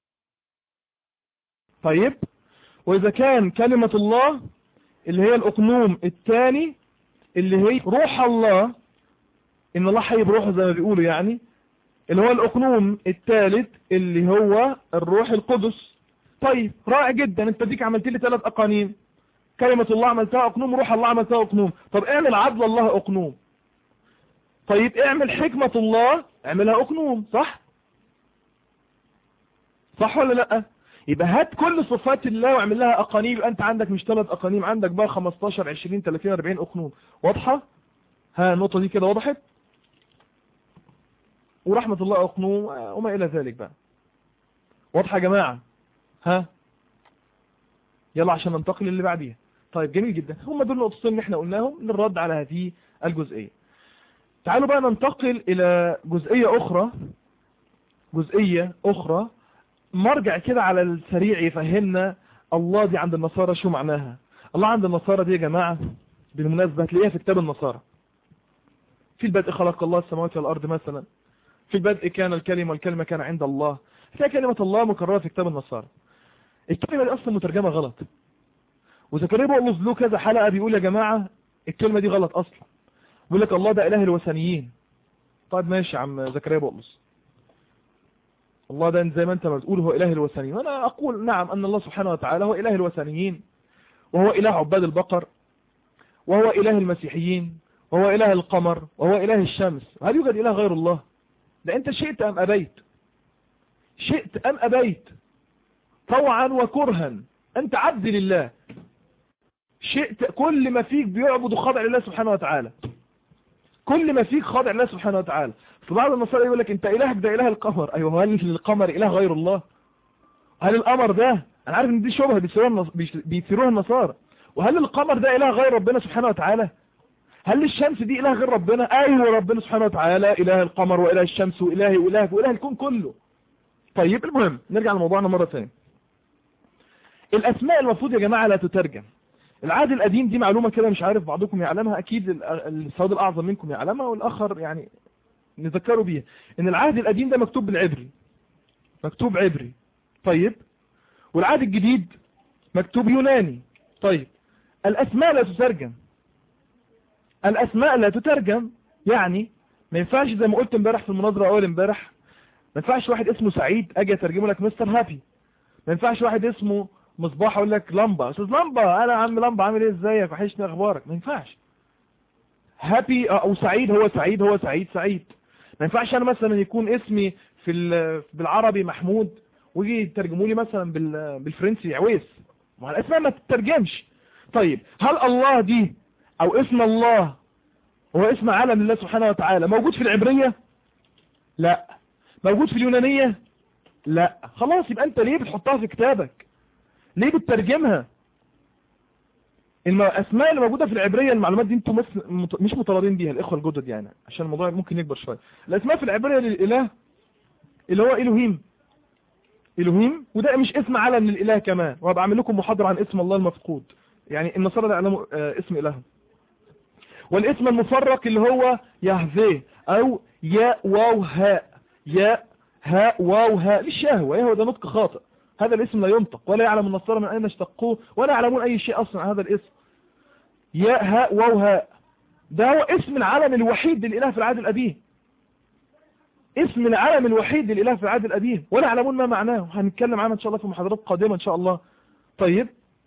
طيب واذا كان كلمة الله اللي هي الاقنوم الثاني اللي هي روح الله ان الله حي بروحه زي ما بيقولوا يعني اللي هو الاقنوم الثالث اللي هو الروح القدس طيب رائع جدا انت ديك عملت لي ثلاث اقانيم كلمة الله عملتها اقنوم روح الله عملتها اقنوم طب اعمل عدل الله اقنوم طيب اعمل حكمة الله اعملها اقنوم صح صح ولا لا يبقى هات كل صفات الله واعمل لها اقانيم يبقى انت عندك مش ثلاث اقانيم عندك بقى 15 20 30 40 اقنوم واضحه ها النقطه دي كده وضحت ورحمه الله اقنوم وما الى ذلك بقى واضحه يا جماعه ها يلا عشان ننتقل للي بعديها طيب جميل جدا هم دول النقطتين اللي احنا قلناهم للرد على هذه الجزئيه تعالوا بقى ننتقل الى جزئيه اخرى جزئيه اخرى مرجع كده على السريع يفهمنا الله دي عند النصارى شو معناها الله عند النصارى دي يا جماعة بالمناسبة هتلاقيها في كتاب النصارى في البدء خلق الله السماوات والأرض مثلا في البدء كان الكلمة والكلمة كان عند الله هتلاقي كلمة الله مكررة في كتاب النصارى الكلمة دي أصلا مترجمة غلط وزكريا بقول له كذا حلقة بيقول يا جماعة الكلمة دي غلط أصلا بيقول لك الله ده إله الوثنيين طيب ماشي يا عم زكريا بقلص الله ده زي ما انت ما بتقول هو اله الوثنيين وانا اقول نعم ان الله سبحانه وتعالى هو اله الوثنيين وهو اله عباد البقر وهو اله المسيحيين وهو اله القمر وهو اله الشمس هل يوجد اله غير الله ده انت شئت ام ابيت شئت ام ابيت طوعا وكرها انت عبد لله شئت كل ما فيك بيعبد خاضع لله سبحانه وتعالى كل ما فيك خاضع لله سبحانه وتعالى فبعض النصارى يقول لك انت الهك ده اله القمر ايوه هل القمر اله غير الله هل القمر ده انا عارف ان دي شبهه بيثيروها النصارى وهل القمر ده اله غير ربنا سبحانه وتعالى هل الشمس دي اله غير ربنا ايوه ربنا سبحانه وتعالى اله القمر واله الشمس والهي والهك واله الكون كله طيب المهم نرجع لموضوعنا مره ثانيه الاسماء المفروض يا جماعه لا تترجم العهد القديم دي معلومة كده مش عارف بعضكم يعلمها اكيد السواد الاعظم منكم يعلمها والاخر يعني نذكروا بيها ان العهد القديم ده مكتوب بالعبري مكتوب عبري طيب والعهد الجديد مكتوب يوناني طيب الاسماء لا تترجم الاسماء لا تترجم يعني ما ينفعش زي ما قلت امبارح في المناظره اول امبارح ما ينفعش واحد اسمه سعيد اجي اترجمه لك مستر هابي ما ينفعش واحد اسمه مصباح اقول لك لمبه استاذ لمبه انا يا عم لمبه عامل ايه ازيك وحشني اخبارك ما ينفعش هابي او سعيد هو سعيد هو سعيد سعيد ما ينفعش انا مثلا يكون اسمي في بالعربي محمود ويجي يترجموا لي مثلا بالفرنسي عويس ما الاسماء ما تترجمش طيب هل الله دي او اسم الله هو اسم عالم لله سبحانه وتعالى موجود في العبرية لا موجود في اليونانية لا خلاص يبقى انت ليه بتحطها في كتابك ليه بتترجمها الاسماء اللي موجوده في العبريه المعلومات دي انتم مش مطالبين بيها الاخوه الجدد يعني عشان الموضوع ممكن يكبر شويه الاسماء في العبريه للاله اللي هو الوهيم الوهيم وده مش اسم علم للاله كمان وهبقى اعمل لكم محاضره عن اسم الله المفقود يعني النصارى لا يعلموا اسم الههم والاسم المفرق اللي هو يهذيه او يا واو هاء يا هاء واو هاء للشهوة ايه هو ده نطق خاطئ هذا الاسم لا ينطق ولا يعلم النصارى من اين اشتقوه ولا يعلمون اي شيء اصلا عن هذا الاسم يا هاء واو هاء ده هو اسم العلم الوحيد للاله في العهد القديم اسم العلم الوحيد للاله في العهد القديم ولا يعلمون ما معناه هنتكلم عنه ان شاء الله في محاضرات قادمة ان شاء الله طيب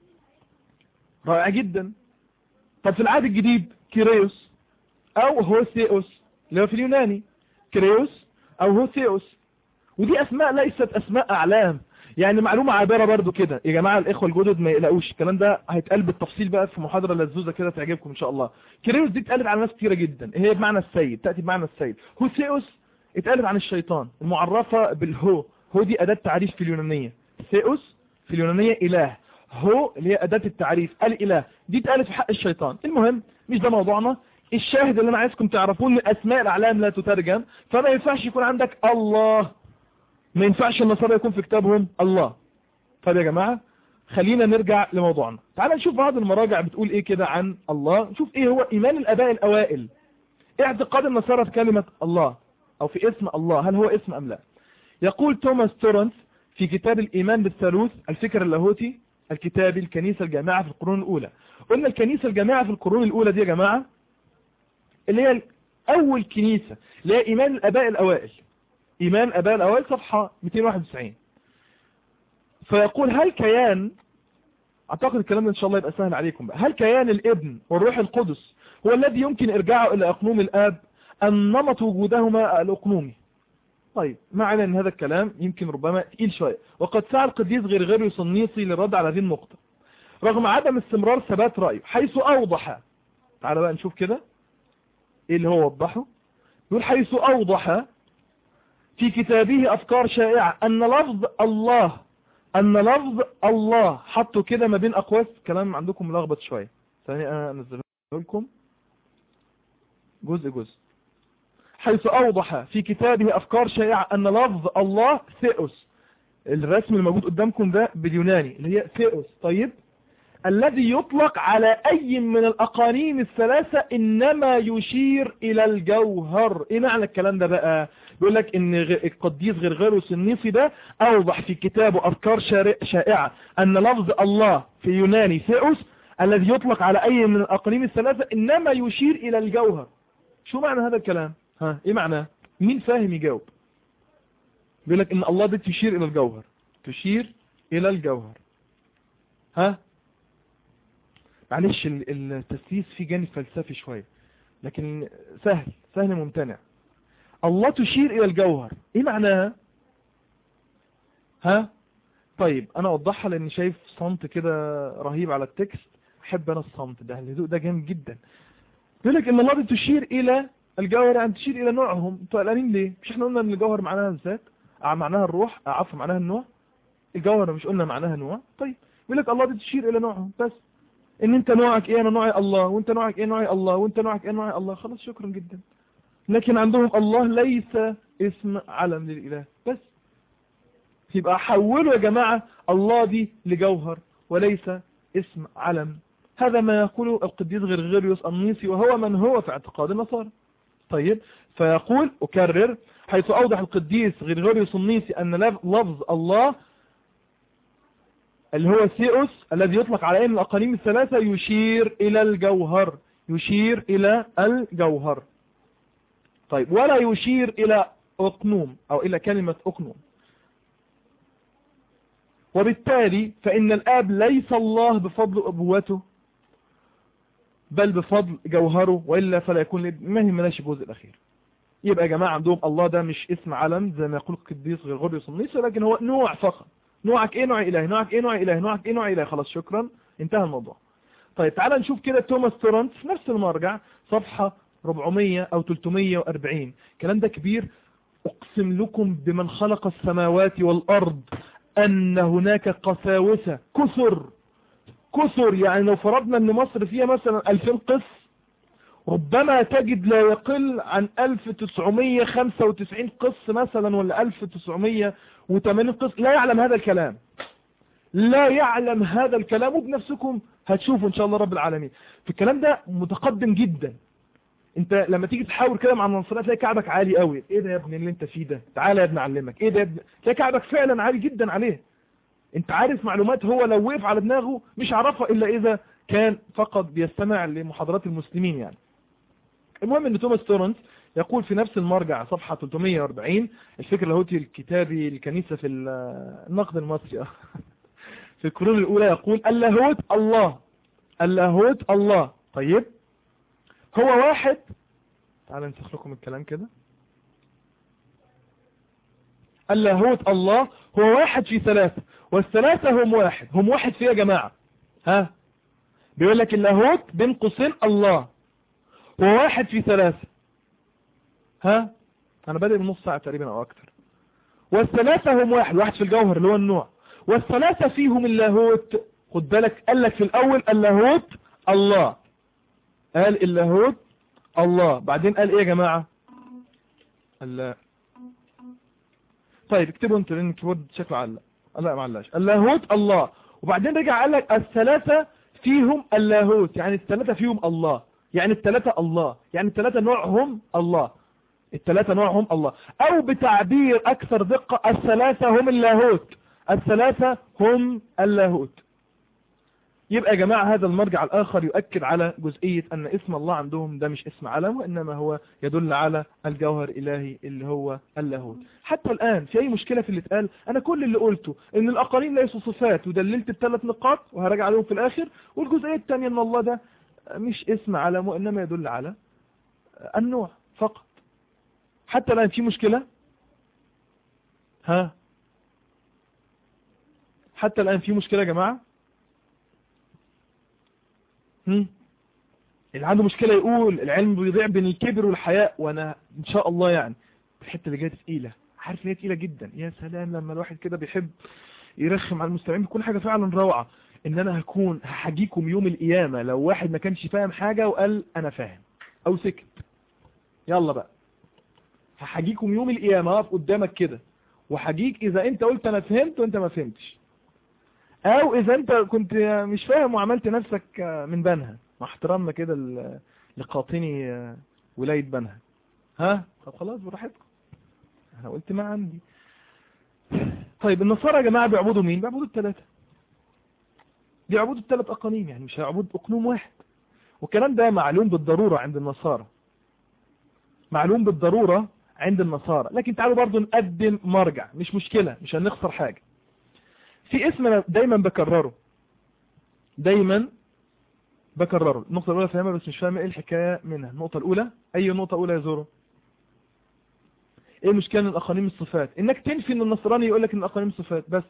رائع جدا طب في العهد الجديد كيريوس او هوثيوس اللي هو في اليوناني كريوس او هوثيوس ودي اسماء ليست اسماء اعلام يعني معلومة عابرة برضو كده يا جماعة الاخوة الجدد ما يقلقوش الكلام ده هيتقال بالتفصيل بقى في محاضرة لزوزة كده تعجبكم ان شاء الله كريوس دي اتقالت على ناس كتيرة جدا هي بمعنى السيد تأتي بمعنى السيد هوثيوس اتقالت عن الشيطان المعرفة بالهو هو دي اداة تعريف في اليونانية ثيوس في اليونانية اله هو اللي هي اداة التعريف الاله دي اتقالت في حق الشيطان المهم مش ده موضوعنا الشاهد اللي انا عايزكم تعرفون ان اسماء الاعلام لا تترجم فما ينفعش يكون عندك الله ما ينفعش النصارى يكون في كتابهم الله طيب يا جماعة خلينا نرجع لموضوعنا تعال نشوف بعض المراجع بتقول ايه كده عن الله نشوف ايه هو ايمان الاباء الاوائل ايه اعتقاد النصارى في كلمة الله او في اسم الله هل هو اسم ام لا يقول توماس تورنس في كتاب الايمان بالثالوث الفكر اللاهوتي الكتابي الكنيسة الجامعة في القرون الاولى قلنا الكنيسة الجامعة في القرون الاولى دي يا جماعة اللي هي اول كنيسة اللي هي ايمان الاباء الاوائل ايمان اباء الاوائل صفحة 291 فيقول هل كيان اعتقد الكلام ده ان شاء الله يبقى سهل عليكم بقى هل كيان الابن والروح القدس هو الذي يمكن ارجاعه الى اقنوم الاب ام نمط وجودهما الاقنومي طيب معنى ان هذا الكلام يمكن ربما تقيل شوية وقد سعى القديس غرغريوس النيسي للرد على هذه النقطة رغم عدم استمرار ثبات رأيه حيث اوضح تعال بقى نشوف كده ايه اللي هو وضحه يقول حيث اوضح في كتابه افكار شائعة ان لفظ الله ان لفظ الله حطوا كده ما بين اقواس كلام عندكم ملخبط شوية ثاني انا انزله لكم جزء جزء حيث اوضح في كتابه افكار شائعة ان لفظ الله ثيوس الرسم الموجود قدامكم ده باليوناني اللي هي ثيوس طيب الذي يطلق على اي من الاقانيم الثلاثة انما يشير الى الجوهر ايه معنى الكلام ده بقى بيقول لك ان القديس غرغروس النيسي ده اوضح في كتابه افكار شائعة ان لفظ الله في يوناني ثيوس الذي يطلق على اي من الاقانيم الثلاثة انما يشير الى الجوهر شو معنى هذا الكلام ها ايه معناه مين فاهم يجاوب بيقول لك ان الله دي تشير الى الجوهر تشير الى الجوهر ها معلش التسييس فيه جانب فلسفي شوية لكن سهل سهل ممتنع الله تشير الى الجوهر ايه معناها ها طيب انا اوضحها لاني شايف صمت كده رهيب على التكست احب انا الصمت ده الهدوء ده جامد جدا بيقول لك ان الله دي تشير الى الجوهر يعني تشير الى نوعهم انتوا قلقانين ليه مش احنا قلنا ان الجوهر معناها الذات معناها الروح عفوا معناها النوع الجوهر مش قلنا معناها نوع طيب بيقول لك الله دي تشير الى نوعهم بس ان انت نوعك ايه انا نوعي الله وانت نوعك ايه نوعي الله وانت نوعك ايه نوعي الله خلاص شكرا جدا لكن عندهم الله ليس اسم علم للاله بس يبقى حولوا يا جماعة الله دي لجوهر وليس اسم علم هذا ما يقوله القديس غرغريوس النيسي وهو من هو في اعتقاد النصارى طيب فيقول أكرر حيث أوضح القديس غرغريوس النيسي أن لفظ الله اللي هو ثيوس الذي يطلق على من الأقانيم الثلاثة يشير إلى الجوهر يشير إلى الجوهر طيب ولا يشير إلى أقنوم أو إلى كلمة أقنوم وبالتالي فإن الآب ليس الله بفضل أبوته بل بفضل جوهره وإلا فلا يكون ما يهمناش الجزء الأخير يبقى يا جماعة عندهم الله ده مش اسم علم زي ما يقول القديس غرغريوس النيسي لكن هو نوع فقط نوعك ايه نوع اله نوعك ايه نوع اله نوعك ايه نوع اله خلاص شكرا انتهى الموضوع طيب تعال نشوف كده توماس تورنت في نفس المرجع صفحة 400 او 340 الكلام ده كبير أقسم لكم بمن خلق السماوات والأرض أن هناك قساوسة كثر كثر يعني لو فرضنا أن مصر فيها مثلا 2000 قس ربما تجد لا يقل عن 1995 قس مثلا ولا 1980 قس لا يعلم هذا الكلام لا يعلم هذا الكلام وبنفسكم هتشوفوا ان شاء الله رب العالمين في الكلام ده متقدم جدا انت لما تيجي تحاور كده مع المنصرة تلاقي كعبك عالي قوي ايه ده يا ابني اللي انت فيه ده تعالى يا ابني اعلمك ايه ده يا ابني تلاقي كعبك فعلا عالي جدا عليه انت عارف معلومات هو لو وقف على دماغه مش عرفها الا اذا كان فقط بيستمع لمحاضرات المسلمين يعني المهم ان توماس تورنس يقول في نفس المرجع صفحة 340 الفكر اللاهوتي الكتابي الكنيسة في النقد المصري في القرون الأولى يقول اللاهوت الله اللاهوت الله طيب هو واحد تعال نسخ لكم الكلام كده اللاهوت الله هو واحد في ثلاثة والثلاثة هم واحد هم واحد في يا جماعة ها بيقول لك اللاهوت بين قوسين الله هو واحد في ثلاثة ها انا بادئ من نص ساعة تقريبا او اكتر والثلاثة هم واحد واحد في الجوهر اللي هو النوع والثلاثة فيهم اللاهوت خد بالك قال لك في الاول اللاهوت الله قال اللاهوت الله بعدين قال ايه يا جماعة الله طيب اكتبوا انتوا لان الكيبورد شكله علق لا ما علاش اللاهوت الله وبعدين رجع قال لك الثلاثة فيهم اللاهوت يعني الثلاثة فيهم الله يعني الثلاثة الله يعني الثلاثة نوعهم الله الثلاثة نوعهم الله او بتعبير اكثر دقة الثلاثة هم اللاهوت الثلاثة هم اللاهوت يبقى يا جماعة هذا المرجع الآخر يؤكد على جزئية أن اسم الله عندهم ده مش اسم علم وإنما هو يدل على الجوهر الإلهي اللي هو اللاهوت حتى الآن في أي مشكلة في اللي اتقال أنا كل اللي قلته إن الأقاليم ليسوا صفات ودللت الثلاث نقاط وهرجع عليهم في الآخر والجزئية الثانية أن الله ده مش اسم علم وإنما يدل على النوع فقط حتى الآن في مشكلة ها حتى الآن في مشكلة يا جماعة هم؟ اللي عنده مشكلة يقول العلم بيضيع بين الكبر والحياء وانا ان شاء الله يعني الحتة اللي جايه تقيلة عارف ان هي تقيلة جدا يا سلام لما الواحد كده بيحب يرخم على المستمعين بيكون حاجة فعلا روعة ان انا هكون هحجيكم يوم القيامة لو واحد ما كانش فاهم حاجة وقال انا فاهم او سكت يلا بقى هحجيكم يوم القيامة اقف قدامك كده وحجيك اذا انت قلت انا فهمت وانت ما فهمتش او اذا انت كنت مش فاهم وعملت نفسك من بنها مع احترامنا كده لقاطني ولاية بنها ها طب خلاص براحتكم انا قلت ما عندي طيب النصارى يا جماعة بيعبدوا مين بيعبدوا الثلاثة بيعبدوا الثلاث اقانيم يعني مش هيعبدوا اقنوم واحد والكلام ده معلوم بالضرورة عند النصارى معلوم بالضرورة عند النصارى لكن تعالوا برضو نقدم مرجع مش مشكلة مش هنخسر حاجة في اسم انا دايما بكرره دايما بكرره النقطة الأولى فاهمها بس مش فاهمة ايه الحكاية منها النقطة الأولى أي نقطة أولى يا زورو ايه المشكلة ان الأقانيم الصفات انك تنفي ان النصراني يقول لك ان الأقانيم صفات بس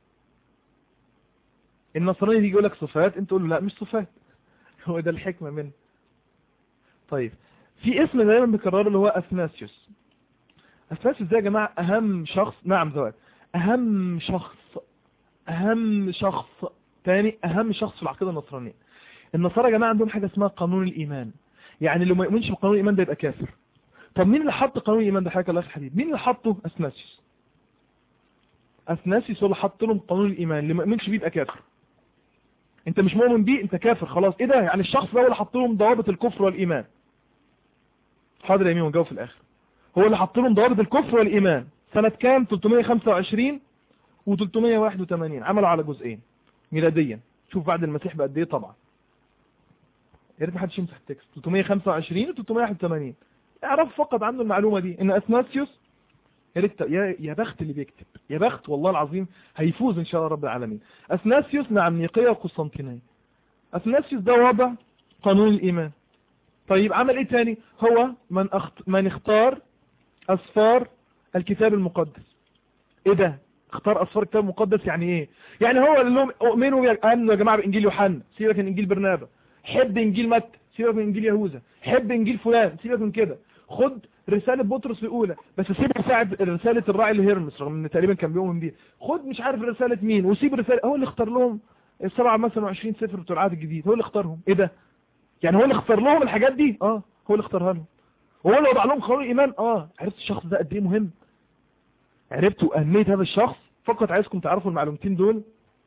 النصراني يجي يقول لك صفات انت تقول له لا مش صفات هو ده الحكمة منه طيب في اسم دايما بكرره اللي هو أثناسيوس أثناسيوس ده يا جماعة أهم شخص نعم زواج أهم شخص اهم شخص تاني اهم شخص في العقيدة النصرانية النصارى يا جماعة عندهم حاجة اسمها قانون الايمان يعني اللي ما يؤمنش بقانون الايمان ده يبقى كافر طب مين اللي حط قانون الايمان ده حاجة الله الحديد مين اللي حطه اثناسيوس اثناسيوس هو اللي حط لهم قانون الايمان اللي ما يؤمنش بيه يبقى كافر انت مش مؤمن بيه انت كافر خلاص ايه ده يعني الشخص ده هو اللي حط لهم ضوابط الكفر والايمان حاضر يا مين ونجاوب في الاخر هو اللي حط لهم ضوابط الكفر والايمان سنة كام 325 و381 عملوا على جزئين ميلاديا شوف بعد المسيح بقد ايه طبعا يا ريت ما حدش يمسح التكست 325 و 381 اعرف فقط عنه المعلومه دي ان اثناسيوس يا ريت يا يا بخت اللي بيكتب يا بخت والله العظيم هيفوز ان شاء الله رب العالمين اثناسيوس نعم نيقيه وقسطنطينيه اثناسيوس ده وضع قانون الايمان طيب عمل ايه تاني هو من أخت... من اختار اسفار الكتاب المقدس ايه ده اختار اصفار الكتاب المقدس يعني ايه يعني هو اللي لهم اؤمنوا امنوا يا جماعه بانجيل يوحنا سيبك من انجيل برنابا حب انجيل متى سيبك من انجيل يهوذا حب انجيل فلان سيبك من كده خد رسالة بطرس الأولى بس سيب رسالة رسالة الراعي لهرمس رغم ان تقريبا كان بيؤمن بيها خد مش عارف رسالة مين وسيب رسالة هو اللي اختار لهم السبعة مثلا وعشرين سفر بتوع العهد الجديد هو اللي اختارهم ايه ده يعني هو اللي اختار لهم الحاجات دي اه هو اللي اختارها لهم وهو اللي وضع لهم قانون الايمان اه عرفت الشخص ده قد ايه مهم عرفتوا اهمية هذا الشخص فقط عايزكم تعرفوا المعلومتين دول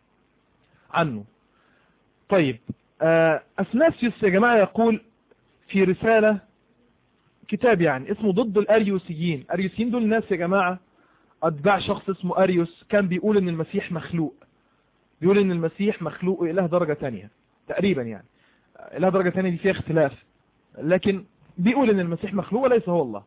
عنه طيب آه اثناسيوس يا جماعة يقول في رسالة كتاب يعني اسمه ضد الاريوسيين الاريوسيين دول ناس يا جماعة اتباع شخص اسمه اريوس كان بيقول ان المسيح مخلوق بيقول ان المسيح مخلوق واله درجة تانية تقريبا يعني اله درجة تانية دي فيها اختلاف لكن بيقول ان المسيح مخلوق وليس هو الله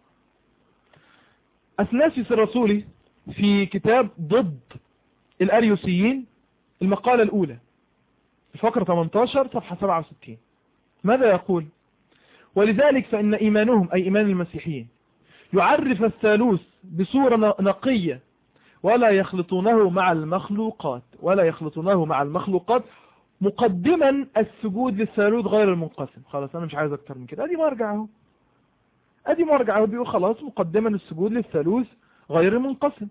اثناسيوس الرسولي في كتاب ضد الاريوسيين المقالة الاولى الفقرة 18 صفحة 67 ماذا يقول ولذلك فإن إيمانهم أي إيمان المسيحيين يعرف الثالوث بصورة نقية ولا يخلطونه مع المخلوقات ولا يخلطونه مع المخلوقات مقدما السجود للثالوث غير المنقسم خلاص أنا مش عايز أكتر من كده أدي مرجع اهو أدي مرجع اهو بيقول خلاص مقدما السجود للثالوث غير المنقسم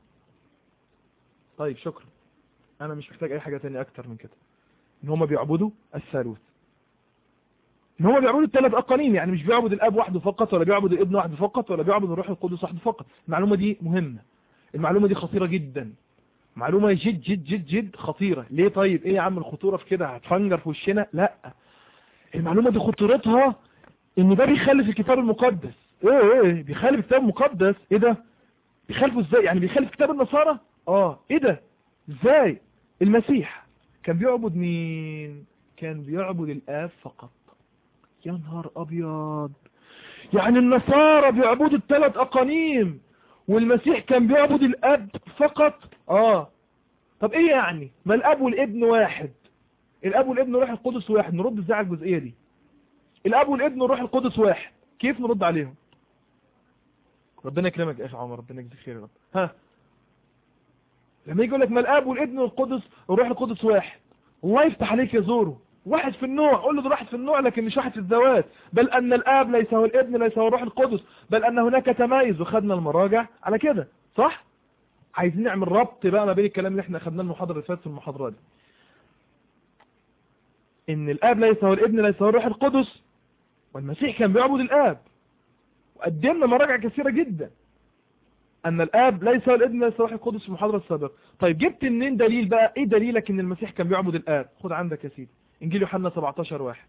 طيب شكرا أنا مش محتاج أي حاجة تانية أكتر من كده إن هم بيعبدوا الثالوث ان هم بيعبدوا الثلاث اقانيم يعني مش بيعبد الاب وحده فقط ولا بيعبد الابن وحده فقط ولا بيعبد الروح القدس وحده فقط المعلومة دي مهمة المعلومة دي خطيرة جدا معلومة جد جد جد جد خطيرة ليه طيب ايه يا عم الخطورة في كده هتفنجر في وشنا لا المعلومة دي خطورتها ان ده بيخالف الكتاب المقدس ايه ايه بيخالف الكتاب المقدس ايه ده بيخالفه ازاي يعني بيخالف كتاب النصارى اه ايه ده ازاي المسيح كان بيعبد مين كان بيعبد الاب فقط يا نهار ابيض يعني النصارى بيعبدوا الثلاث اقانيم والمسيح كان بيعبد الاب فقط اه طب ايه يعني ما الاب والابن واحد الاب والابن والروح القدس واحد نرد ازاي على الجزئيه دي الاب والابن والروح القدس واحد كيف نرد عليهم ربنا يكرمك يا اخي عمر ربنا يجزيك خير يا رب ها لما يجي يقول لك ما الاب والابن والقدس والروح القدس واحد الله يفتح عليك يا زورو واحد في النوع قول له ده واحد في النوع لكن مش واحد في الذوات بل أن الآب ليس هو الابن ليس هو الروح القدس بل أن هناك تمايز وخدنا المراجع على كده صح عايزين نعمل ربط بقى ما بين الكلام اللي احنا خدناه المحاضرة اللي فاتت والمحاضرة دي ان الآب ليس هو الابن ليس هو الروح القدس والمسيح كان بيعبد الآب وقدمنا مراجع كثيرة جدا أن الآب ليس هو الابن ليس هو الروح القدس في المحاضرة السابقة طيب جبت منين دليل بقى ايه دليلك ان المسيح كان بيعبد الآب خد عندك يا سيدي انجيل يوحنا 17 واحد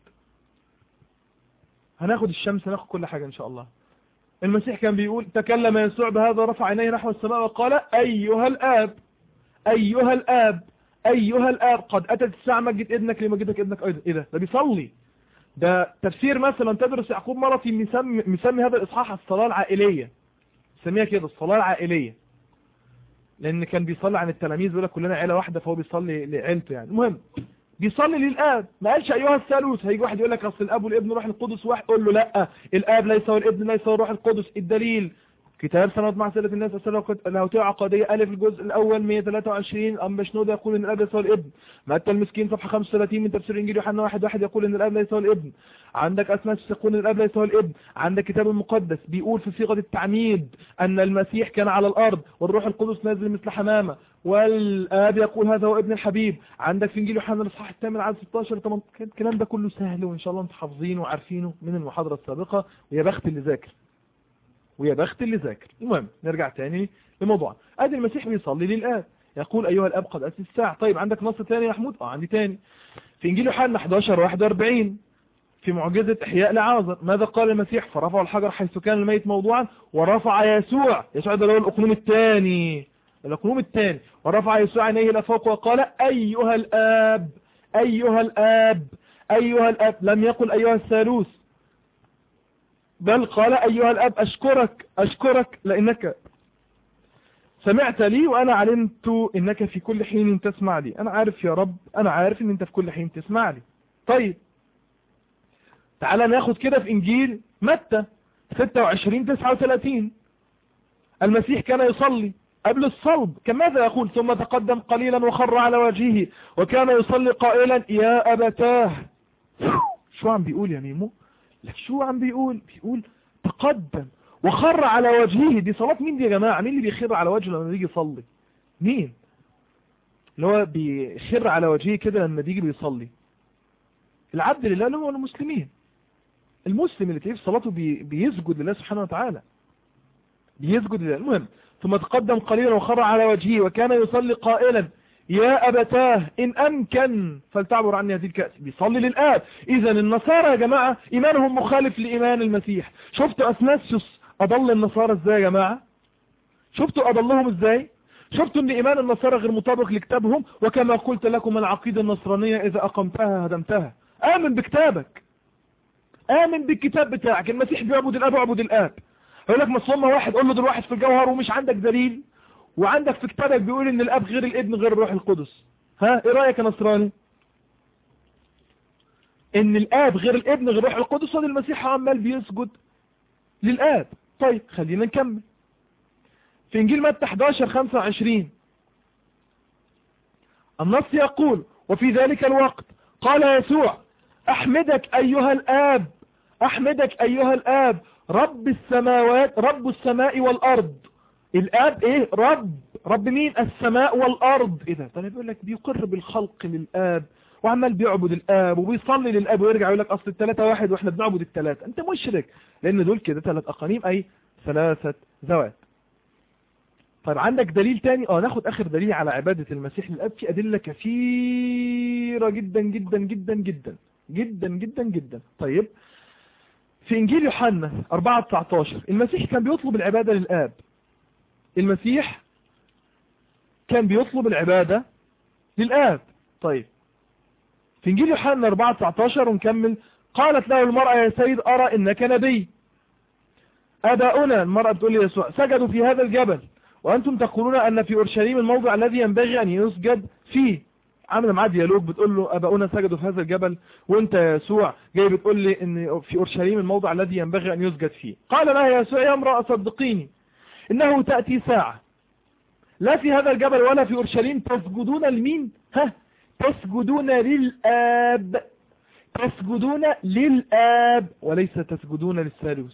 هناخد الشمس هناخد كل حاجة ان شاء الله المسيح كان بيقول تكلم يسوع بهذا رفع عينيه نحو السماء وقال ايها الاب ايها الاب ايها الاب قد اتت الساعة مجد ابنك لمجدك ابنك ايضا ايه ده ده بيصلي ده تفسير مثلا تدرس يعقوب مرتي مسمي, مسمي هذا الاصحاح الصلاة العائلية سميها كده الصلاة العائلية لان كان بيصلي عن التلاميذ بيقول لك كلنا عيلة واحدة فهو بيصلي لعيلته يعني المهم بيصلي للآب ما قالش أيها الثالوث هيجي واحد يقول لك أصل الآب والابن روح القدس واحد قول له لا الآب ليس هو الابن ليس هو روح القدس الدليل كتاب سنوات مع سيدة الناس اللاهوتية عقادية ألف الجزء الأول 123 أم بشنودة يقول إن الآب ليس هو الابن متى المسكين صفحة 35 من تفسير إنجيل يوحنا واحد واحد يقول إن الآب ليس هو الابن عندك أسماء تقول إن الآب ليس هو الابن عندك كتاب المقدس بيقول في صيغة التعميد أن المسيح كان على الأرض والروح القدس نازل مثل حمامة والآب يقول هذا هو ابن الحبيب عندك في إنجيل يوحنا الإصحاح الثامن على 16 18 الكلام ده كله سهل وإن شاء الله أنتم حافظينه وعارفينه من المحاضرة السابقة ويا بخت اللي ذاكر ويا بخت اللي ذاكر المهم نرجع تاني لموضوع ادي المسيح بيصلي للآب يقول أيها الأب قد أتي الساعة طيب عندك نص تاني يا محمود اه عندي تاني في إنجيل يوحنا 11 41 في معجزة إحياء لعازر ماذا قال المسيح فرفع الحجر حيث كان الميت موضوعا ورفع يسوع يسوع ده هو الأقنوم الثاني الأقنوم الثاني ورفع يسوع عينيه إلى فوق وقال أيها الآب أيها الآب أيها الآب لم يقل أيها الثالوث بل قال أيها الأب أشكرك أشكرك لأنك سمعت لي وأنا علمت إنك في كل حين تسمع لي أنا عارف يا رب أنا عارف إن أنت في كل حين تسمع لي طيب تعال ناخد كده في إنجيل متى 26 39 المسيح كان يصلي قبل الصلب كان ماذا يقول ثم تقدم قليلا وخر على وجهه وكان يصلي قائلا يا أبتاه شو عم بيقول يا ميمو لك شو عم بيقول بيقول تقدم وخر على وجهه دي صلاة مين دي يا جماعة مين اللي بيخر على وجهه لما بيجي يصلي مين اللي هو بيخر على وجهه كده لما بيجي بيصلي العبد لله اللي هو المسلمين المسلم اللي تلاقيه في صلاته بي بيسجد لله سبحانه وتعالى بيسجد لله المهم ثم تقدم قليلا وخر على وجهه وكان يصلي قائلا يا أبتاه إن أمكن فلتعبر عني هذه الكأس بيصلي للآب إذا النصارى يا جماعة إيمانهم مخالف لإيمان المسيح شفتوا أثناسيوس أضل النصارى إزاي يا جماعة شفتوا أضلهم إزاي شفتوا أن إيمان النصارى غير مطابق لكتابهم وكما قلت لكم العقيدة النصرانية إذا أقمتها هدمتها آمن بكتابك آمن بالكتاب بتاعك المسيح بيعبد الآب وعبد الآب يقول لك مصمم واحد قول له دول واحد في الجوهر ومش عندك دليل وعندك في كتابك بيقول ان الاب غير الابن غير الروح القدس ها ايه رايك يا نصراني ان الاب غير الابن غير الروح القدس وده المسيح عمال بيسجد للاب طيب خلينا نكمل في انجيل متى 11 25 النص يقول وفي ذلك الوقت قال يسوع احمدك ايها الاب احمدك ايها الاب رب السماوات رب السماء والارض الاب ايه رب رب مين السماء والارض ايه ده طيب يقول لك بيقر بالخلق للاب وعمال بيعبد الاب وبيصلي للاب ويرجع يقول لك اصل الثلاثه واحد واحنا بنعبد الثلاثه انت مشرك لان دول كده ثلاث اقانيم اي ثلاثه ذوات طيب عندك دليل تاني اه ناخد اخر دليل على عبادة المسيح للاب في ادلة كثيرة جدا جدا جدا جدا جدا جدا جدا طيب في انجيل يوحنا 4 19 المسيح كان بيطلب العبادة للاب المسيح كان بيطلب العبادة للآب طيب في انجيل يوحنا 4 19 ونكمل قالت له المرأة يا سيد أرى إنك نبي أباؤنا المرأة بتقول لي يسوع سجدوا في هذا الجبل وأنتم تقولون أن في أورشليم الموضع الذي ينبغي أن يسجد فيه عامله معاه ديالوج بتقول له أباؤنا سجدوا في هذا الجبل وأنت يا يسوع جاي بتقول لي أن في أورشليم الموضع الذي ينبغي أن يسجد فيه قال لها يا يسوع يا امرأة صدقيني إنه تأتي ساعة لا في هذا الجبل ولا في أورشليم تسجدون لمين ها تسجدون للآب تسجدون للآب وليس تسجدون للثالوث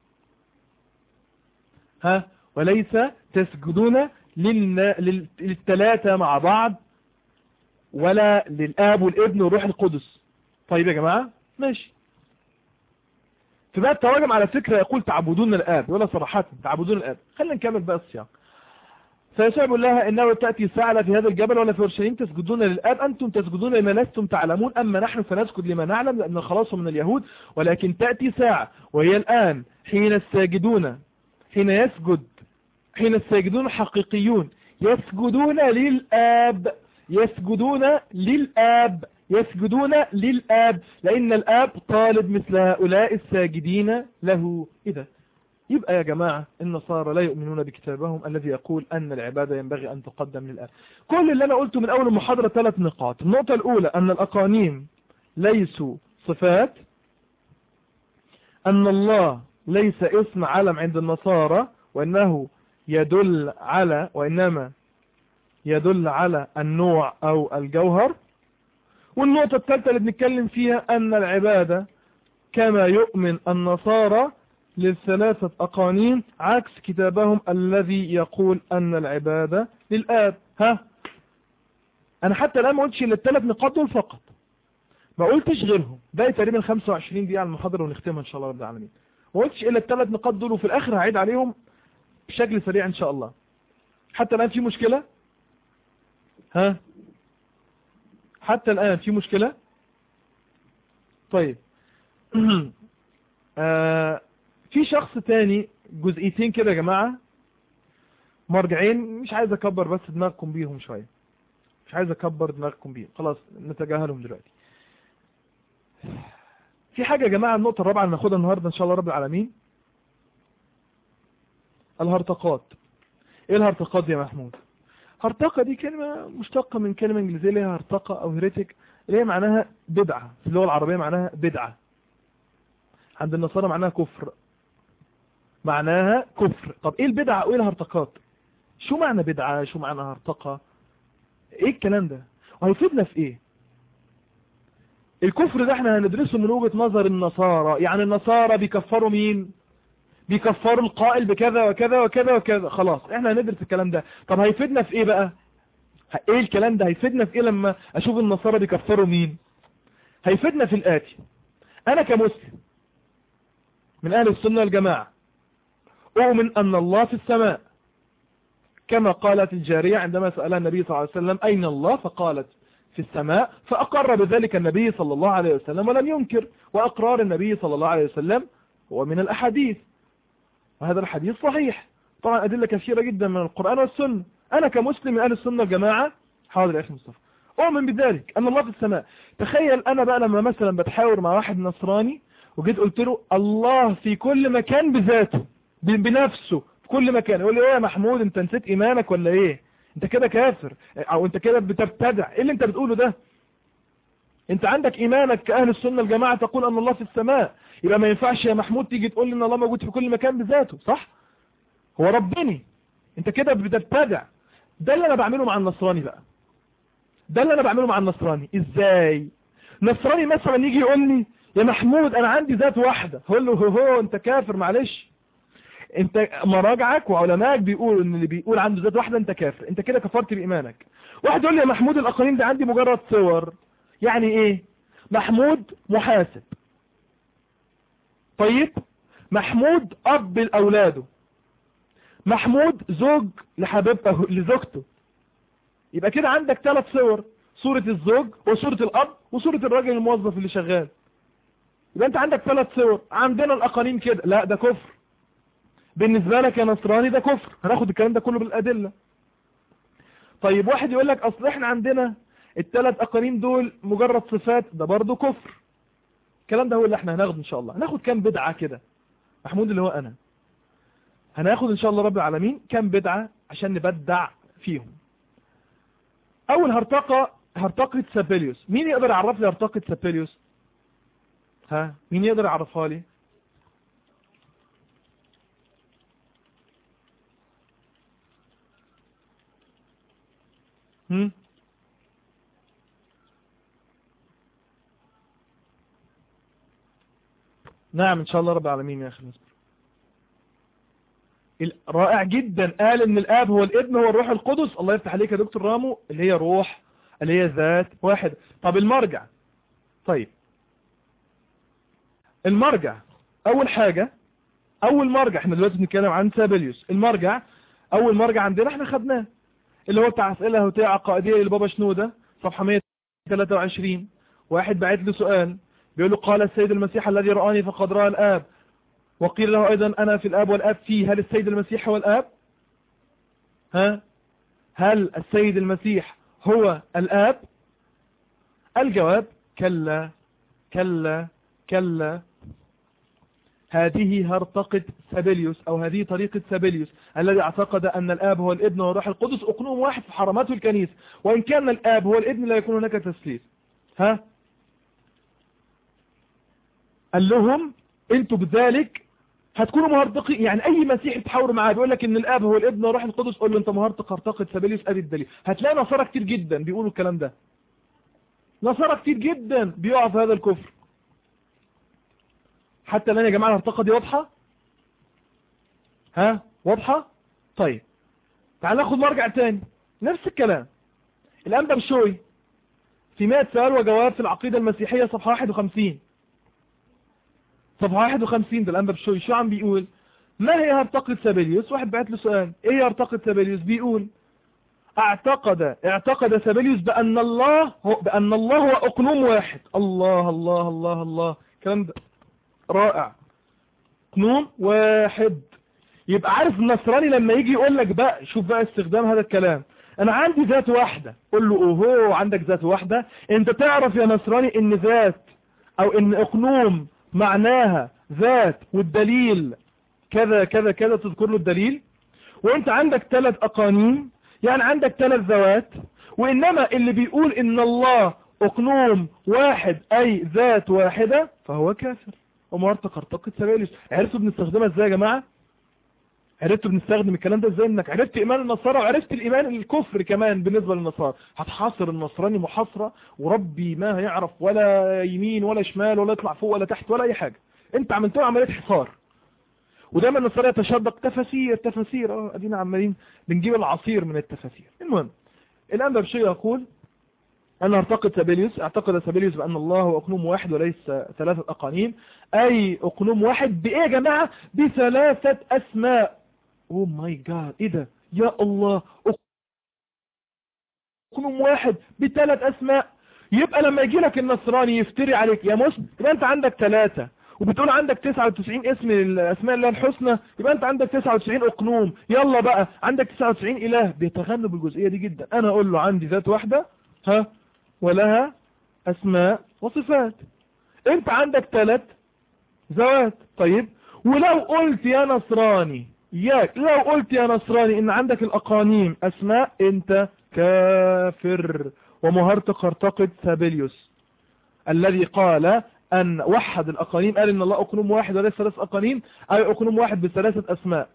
ها وليس تسجدون للثلاثة مع بعض ولا للآب والابن والروح القدس طيب يا جماعة ماشي في بقى التراجم على فكرة يقول تعبدون الآب ولا صراحة تعبدون الآب خلينا نكمل بقى السياق فيسوع يقول لها إنه تأتي ساعة في هذا الجبل ولا في أورشليم تسجدون للآب أنتم تسجدون لما لستم تعلمون أما نحن فنسجد لما نعلم لأن الخلاص من اليهود ولكن تأتي ساعة وهي الآن حين الساجدون حين يسجد حين الساجدون حقيقيون يسجدون للآب يسجدون للآب يسجدون للآب لأن الآب طالب مثل هؤلاء الساجدين له إذا يبقى يا جماعة النصارى لا يؤمنون بكتابهم الذي يقول أن العبادة ينبغي أن تقدم للآب كل اللي أنا قلته من أول المحاضرة ثلاث نقاط النقطة الأولى أن الأقانيم ليسوا صفات أن الله ليس اسم علم عند النصارى وإنه يدل على وإنما يدل على النوع أو الجوهر والنقطة الثالثة اللي بنتكلم فيها أن العبادة كما يؤمن النصارى للثلاثة أقانيم عكس كتابهم الذي يقول أن العبادة للآب ها أنا حتى الآن ما قلتش إلا الثلاث نقاط دول فقط ما قلتش غيرهم باقي تقريبا 25 دقيقة على المحاضرة ونختمها إن شاء الله رب العالمين ما قلتش إلا الثلاث نقاط دول وفي الآخر هعيد عليهم بشكل سريع إن شاء الله حتى الآن في مشكلة ها حتى الآن في مشكلة طيب آه في شخص تاني جزئيتين كده يا جماعة مرجعين مش عايز اكبر بس دماغكم بيهم شوية مش عايز اكبر دماغكم بيهم خلاص نتجاهلهم دلوقتي في حاجة يا جماعة النقطة الرابعة اللي ناخدها النهاردة ان شاء الله رب العالمين الهرطقات ايه الهرطقات دي يا محمود هرطقة دي كلمة مشتقة من كلمة انجليزية اللي هي هرطقة او هيريتك اللي هي معناها بدعة في اللغة العربية معناها بدعة عند النصارى معناها كفر معناها كفر طب ايه البدعة وايه الهرطقات شو معنى بدعة شو معنى هرطقة ايه الكلام ده وهيفيدنا في ايه الكفر ده احنا هندرسه من وجهة نظر النصارى يعني النصارى بيكفروا مين بيكفروا القائل بكذا وكذا وكذا وكذا خلاص احنا هندرس الكلام ده طب هيفيدنا في ايه بقى ايه الكلام ده هيفيدنا في ايه لما اشوف النصارى بيكفروا مين هيفيدنا في الاتي انا كمسلم من اهل السنة والجماعة اؤمن ان الله في السماء كما قالت الجارية عندما سألها النبي صلى الله عليه وسلم اين الله فقالت في السماء فأقر بذلك النبي صلى الله عليه وسلم ولم ينكر وأقرار النبي صلى الله عليه وسلم هو من الأحاديث وهذا الحديث صحيح طبعا أدلة كثيرة جدا من القرآن والسنة أنا كمسلم من أهل السنة والجماعة حاضر يا أخي مصطفى أؤمن بذلك أن الله في السماء تخيل أنا بقى لما مثلا بتحاور مع واحد نصراني وجيت قلت له الله في كل مكان بذاته بنفسه في كل مكان يقول لي ايه يا محمود انت نسيت ايمانك ولا ايه انت كده كافر او انت كده بتبتدع ايه اللي انت بتقوله ده انت عندك ايمانك كاهل السنه الجماعه تقول ان الله في السماء يبقى ما ينفعش يا محمود تيجي تقول لي ان الله موجود في كل مكان بذاته صح هو ربني انت كده بتبتدع ده اللي انا بعمله مع النصراني بقى ده اللي انا بعمله مع النصراني ازاي نصراني مثلا يجي يقول لي يا محمود انا عندي ذات واحده هقول له هو, هو انت كافر معلش انت مراجعك وعلمائك بيقولوا ان اللي بيقول عنده ذات واحده انت كافر انت كده كفرت بايمانك واحد يقول لي يا محمود الاقانيم دي عندي مجرد صور يعني ايه محمود محاسب طيب محمود اب لاولاده محمود زوج لحبيبته لزوجته يبقى كده عندك ثلاث صور صورة الزوج وصورة الاب وصورة الراجل الموظف اللي شغال يبقى انت عندك ثلاث صور عندنا الاقانيم كده لا ده كفر بالنسبة لك يا نصراني ده كفر هناخد الكلام ده كله بالأدلة طيب واحد يقول لك اصل احنا عندنا الثلاث اقانيم دول مجرد صفات ده برضه كفر الكلام ده هو اللي احنا هناخده ان شاء الله هناخد كام بدعة كده محمود اللي هو انا هناخد ان شاء الله رب العالمين كام بدعة عشان نبدع فيهم اول هرطقة هرطقة سابيليوس مين يقدر يعرف لي هرطقة سابيليوس ها مين يقدر يعرفها لي هم؟ نعم ان شاء الله رب العالمين يا اخي رائع جدا قال ان الاب هو الابن هو الروح القدس الله يفتح عليك يا دكتور رامو اللي هي روح اللي هي ذات واحد طب المرجع طيب المرجع اول حاجة اول مرجع احنا دلوقتي بنتكلم عن سابليوس المرجع اول مرجع عندنا احنا خدناه اللي هو بتاع اسئله هوتيه عقائديه لبابا شنوده صفحه 123 واحد بعت له سؤال بيقول له قال السيد المسيح الذي رآني فقد رأى الآب وقيل له أيضا أنا في الآب والآب فيه هل السيد المسيح هو الآب ها هل السيد المسيح هو الآب الجواب كلا كلا كلا هذه هرطقة سابيليوس أو هذه طريقة سابيليوس الذي اعتقد أن الآب هو الابن والروح القدس أقنوم واحد في حرماته الكنيسة وإن كان الآب هو الابن لا يكون هناك تسليس ها قال لهم انتوا بذلك هتكونوا مهرطقين يعني اي مسيحي تحاوروا معاه بيقول لك ان الاب هو الابن والروح القدس قول له انت مهرطق هرطقه سابيليوس ادي الدليل هتلاقي نصارى كتير جدا بيقولوا الكلام ده نصارى كتير جدا بيقعوا في هذا الكفر حتى الان يا جماعه الهرطقه دي واضحه ها واضحه طيب تعال ناخد مرجع تاني نفس الكلام الانبا بشوي في 100 سؤال وجواب في العقيده المسيحيه صفحه 51 صفحة 51 ده الأنبا بشوي شو عم بيقول ما هي هرطقة سابيليوس واحد بعت له سؤال ايه هي هرطقة سابيليوس بيقول اعتقد اعتقد سابيليوس بأن الله هو بأن الله هو أقنوم واحد الله الله الله الله الكلام ده رائع أقنوم واحد يبقى عارف النصراني لما يجي يقول لك بقى شوف بقى استخدام هذا الكلام انا عندي ذات واحدة قول له اوهو عندك ذات واحدة انت تعرف يا نصراني ان ذات او ان اقنوم معناها ذات والدليل كذا كذا كذا تذكر له الدليل وانت عندك ثلاث اقانيم يعني عندك ثلاث ذوات وانما اللي بيقول ان الله اقنوم واحد اي ذات واحدة فهو كافر ومرتق ارتقت سبيلس عرفتوا بنستخدمها ازاي يا جماعة عرفتوا بنستخدم الكلام ده ازاي انك عرفت ايمان النصارى وعرفت الايمان الكفر كمان بالنسبة للنصارى هتحاصر النصراني محاصرة وربي ما هيعرف ولا يمين ولا شمال ولا يطلع فوق ولا تحت ولا اي حاجة انت عملت له عملية حصار ودايما النصارى يتشدق تفاسير تفاسير اه ادينا عمالين بنجيب العصير من التفاسير المهم الان بشير يقول أنا أعتقد سابيليوس أعتقد سابيليوس بأن الله هو أقنوم واحد وليس ثلاثة أقانيم أي أقنوم واحد بإيه يا جماعة بثلاثة أسماء أوه ماي جاد إيه ده يا الله أقنوم واحد بثلاث أسماء يبقى لما يجي لك النصراني يفتري عليك يا مسلم يبقى أنت عندك ثلاثة وبتقول عندك 99 اسم الأسماء الله الحسنى يبقى أنت عندك 99 أقنوم يلا بقى عندك 99 إله بيتغنوا بالجزئية دي جدا أنا أقول له عندي ذات واحدة ها ولها أسماء وصفات انت عندك ثلاث ذوات طيب ولو قلت يا نصراني ياك لو قلت يا نصراني ان عندك الاقانيم اسماء انت كافر ومهرتق ارتقد سابيليوس الذي قال ان وحد الاقانيم قال ان الله اقنوم واحد وليس ثلاث اقانيم اي اقنوم واحد بثلاثة اسماء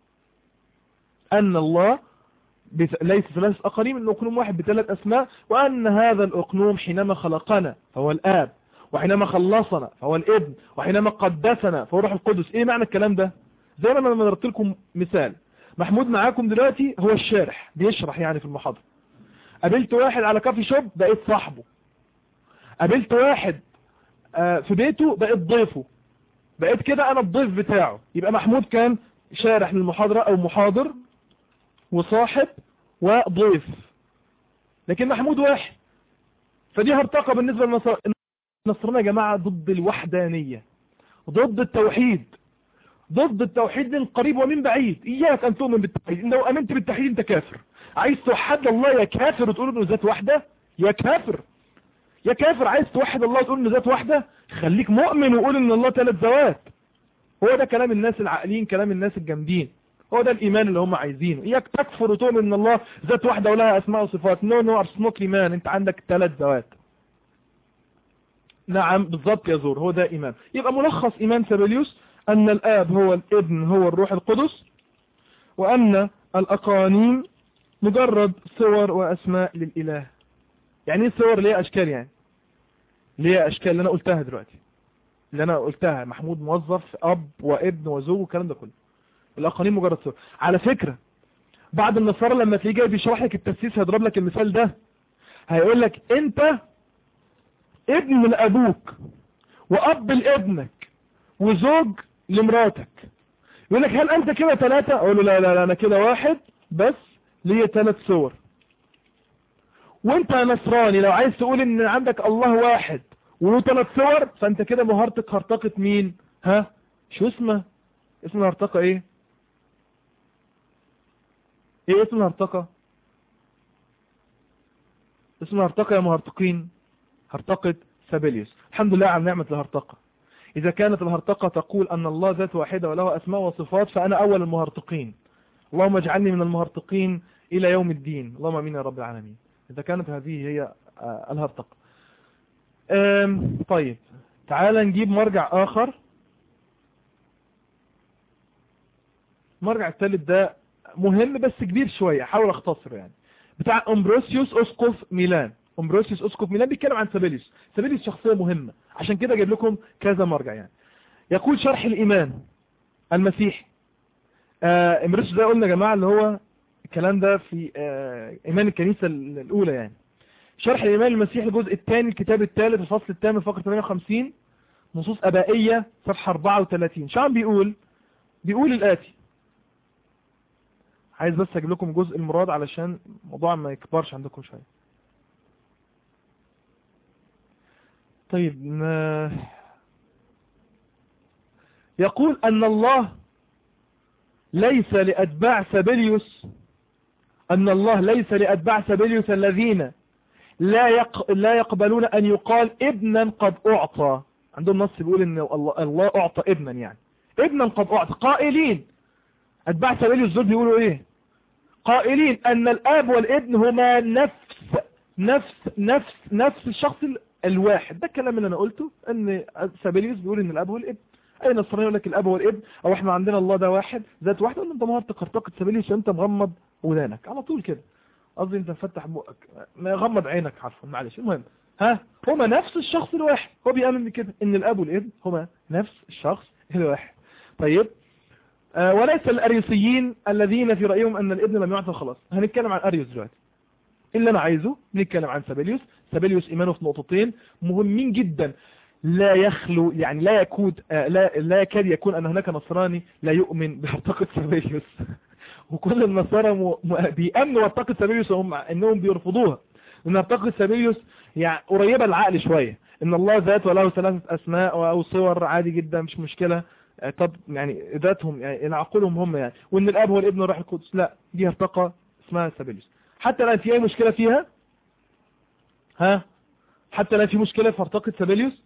ان الله ليس ثلاث أقانيم أن أقنوم واحد بثلاث أسماء وأن هذا الأقنوم حينما خلقنا فهو الآب وحينما خلصنا فهو الابن وحينما قدسنا فهو روح القدس إيه معنى الكلام ده زي ما أنا ضربت لكم مثال محمود معاكم دلوقتي هو الشارح بيشرح يعني في المحاضرة قابلت واحد على كافي شوب بقيت صاحبه قابلت واحد في بيته بقيت ضيفه بقيت كده أنا الضيف بتاعه يبقى محمود كان شارح للمحاضرة أو محاضر وصاحب وضيف لكن محمود واحد فدي هرطقة بالنسبة للنصر النصرانية يا جماعة ضد الوحدانية ضد التوحيد ضد التوحيد من قريب ومن بعيد إياك أن تؤمن بالتوحيد لو أمنت بالتوحيد أنت كافر عايز توحد الله يا كافر وتقول إنه ذات واحدة يا كافر يا كافر عايز توحد الله وتقول إنه ذات واحدة خليك مؤمن وقول إن الله ثلاث ذوات هو ده كلام الناس العاقلين كلام الناس الجامدين هو ده الإيمان اللي هم عايزينه إياك تكفر وتؤمن إن الله ذات واحدة ولها أسماء وصفات نو نو ارس نوت إيمان أنت عندك ثلاث ذوات نعم بالضبط يا زور هو ده إيمان يبقى ملخص إيمان سابليوس أن الآب هو الابن هو الروح القدس وأن الأقانيم مجرد صور وأسماء للإله يعني ايه صور ليه أشكال يعني ليه أشكال اللي أنا قلتها دلوقتي اللي أنا قلتها محمود موظف أب وابن وزوج والكلام ده كله الأقانيم مجرد صور على فكرة بعض النصارى لما تلاقيه جاي بيشرح لك التسيس هيضرب لك المثال ده هيقول لك انت ابن لابوك واب لابنك وزوج لمراتك يقول لك هل انت كده ثلاثة اقول له لا لا لا انا كده واحد بس ليا ثلاث صور وانت يا نصراني لو عايز تقول ان عندك الله واحد وله ثلاث صور فانت كده مهارتك هرطقة مين ها شو اسمه اسم الهرطقة ايه ايه اسم الهرطقة اسم الهرطقة يا مهرطقين هرطقة سابيليوس الحمد لله على نعمة الهرطقة إذا كانت الهرطقة تقول أن الله ذات واحدة وله أسماء وصفات فأنا أول المهرطقين اللهم اجعلني من المهرطقين إلى يوم الدين اللهم أمين يا رب العالمين إذا كانت هذه هي الهرطقة طيب تعال نجيب مرجع آخر المرجع الثالث ده مهم بس كبير شوية حاول اختصر يعني بتاع امبروسيوس اسقف ميلان امبروسيوس اسقف ميلان بيتكلم عن سابيليوس سابيليوس شخصية مهمة عشان كده جايب لكم كذا مرجع يعني يقول شرح الايمان المسيحي آه امبروسيوس ده قلنا يا جماعة اللي هو الكلام ده في آه ايمان الكنيسة الاولى يعني شرح الايمان المسيحي الجزء الثاني الكتاب الثالث الفصل الثامن فقرة 58 نصوص ابائية صفحة 34 شو عم بيقول بيقول الاتي عايز بس اجيب لكم جزء المراد علشان الموضوع ما يكبرش عندكم شوية طيب يقول ان الله ليس لاتباع سابيليوس ان الله ليس لاتباع سابيليوس الذين لا يق... لا يقبلون ان يقال ابنا قد اعطى عندهم نص بيقول ان الله, الله اعطى ابنا يعني ابنا قد اعطى قائلين اتباع سابيليوس دول بيقولوا ايه قائلين ان الاب والابن هما نفس نفس نفس نفس الشخص الواحد ده الكلام اللي انا قلته ان سابيليوس بيقول ان الاب والابن اي نصراني يقول لك الاب والابن او احنا عندنا الله ده واحد ذات واحده وانت مهارة قرطقة سابيليوس انت مغمض ودانك على طول كده قصدي انت مفتح بقك ما غمض عينك عفوا معلش المهم ها هما نفس الشخص الواحد هو بيؤمن بكده ان الاب والابن هما نفس الشخص الواحد طيب آه، وليس الاريوسيين الذين في رايهم ان الابن لم يعطى خلاص هنتكلم عن اريوس دلوقتي اللي انا عايزه نتكلم عن سابيليوس سابيليوس ايمانه في نقطتين مهمين جدا لا يخلو يعني لا يكود آه، لا لا يكاد يكون ان هناك نصراني لا يؤمن بهرطقة سابيليوس وكل النصارى م- م- بيأمنوا هرطقة سابيليوس وهم انهم بيرفضوها ان هرطقة سابيليوس يعني قريبة للعقل شوية ان الله ذات وله ثلاثة اسماء او صور عادي جدا مش مشكلة آه، طب يعني ذاتهم يعني عقولهم هم يعني وان الاب هو الابن والروح القدس لا دي هرطقة اسمها سابيليوس حتى الان في اي مشكلة فيها ها حتى الان في مشكلة في هرطقة سابيليوس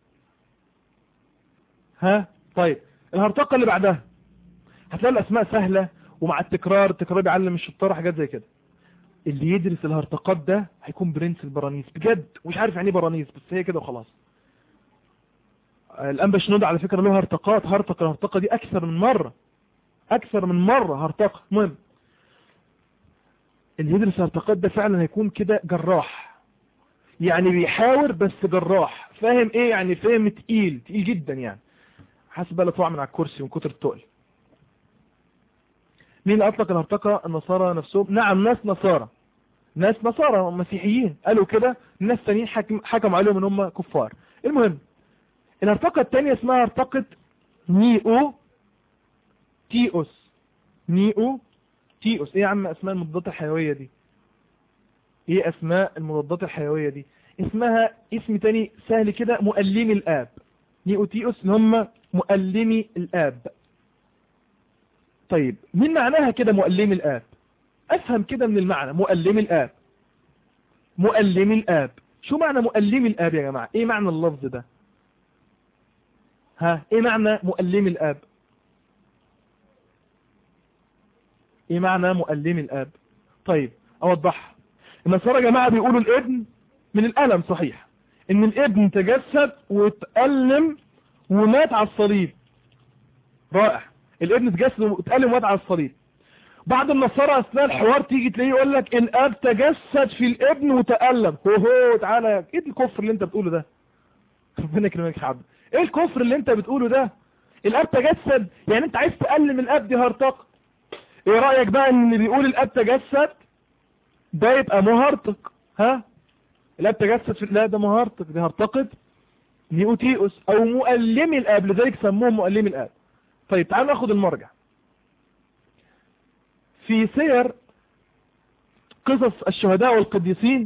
ها طيب الهرطقة اللي بعدها هتلاقي الاسماء سهلة ومع التكرار التكرار بيعلم الشطار حاجات زي كده اللي يدرس الهرطقات ده هيكون برنس البرانيس بجد مش عارف يعني ايه برانيس بس هي كده وخلاص الانبا شنود على فكرة له هرطقات هرطق الهرطقة دي اكثر من مرة اكثر من مرة هرطقة المهم اللي يدرس الهرطقات ده فعلا هيكون كده جراح يعني بيحاور بس جراح فاهم ايه يعني فاهم تقيل تقيل جدا يعني حاسس بقى طبعا من على الكرسي من كتر التقل مين اللي اطلق الهرطقة النصارى نفسهم نعم ناس نصارى ناس نصارى مسيحيين قالوا كده ناس تانيين حكم حكموا عليهم ان هم كفار المهم الهرطقة التانية اسمها هرطقة نيو تيوس نيو تيوس ايه يا عم اسماء المضادات الحيوية دي ايه اسماء المضادات الحيوية دي اسمها اسم تاني سهل كده مؤلمي الاب نيوتيوس اللي هم مؤلمي الاب طيب من معناها كده مؤلمي الاب افهم كده من المعنى مؤلمي الاب مؤلمي الاب شو معنى مؤلمي الاب يا جماعة ايه معنى اللفظ ده ها ايه معنى مؤلمي الاب ايه معنى مؤلمي الاب طيب اوضحها النصارى يا جماعة بيقولوا الابن من الالم صحيح ان الابن تجسد واتألم ومات على الصليب رائع الابن تجسد واتألم ومات على الصليب بعض النصارى اثناء الحوار تيجي تلاقيه يقول لك الاب تجسد في الابن وتألم هو هو تعالى ايه الكفر اللي انت بتقوله ده ربنا يكرمك يا حبيبي ايه الكفر اللي انت بتقوله ده الاب تجسد يعني انت عايز تألم الاب دي هرطقة ايه رأيك بقى ان اللي بيقول الاب تجسد ده يبقى مهرطق ها الاب تجسد في لا ده مهرطق دي هرطقة نيوتيوس او مؤلمي الاب لذلك سموهم مؤلمي الاب طيب تعال ناخد المرجع في سير قصص الشهداء والقديسين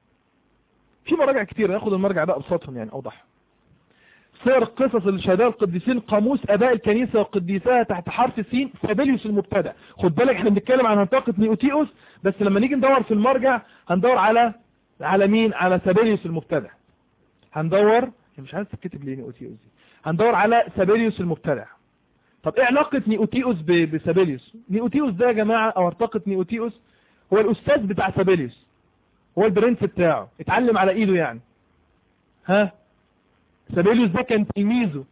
في مراجع كتير ناخد المرجع ده ابسطهم يعني اوضح سير قصص الشهداء والقديسين قاموس اباء الكنيسة وقديسها تحت حرف سين سابيليوس المبتدع خد بالك احنا بنتكلم عن هنطاقة نيوتيوس بس لما نيجي ندور في المرجع هندور على على مين على سابيليوس المبتدع هندور مش عارف تكتب ليه نيوتيوس دي هندور على سابيليوس المبتدع طب ايه علاقة نيوتيوس ب- بسابيليوس نيوتيوس ده يا جماعة او ارتقة نيوتيوس هو الاستاذ بتاع سابيليوس هو البرنس بتاعه اتعلم على ايده يعني ها سابيليوس ده كان تلميذه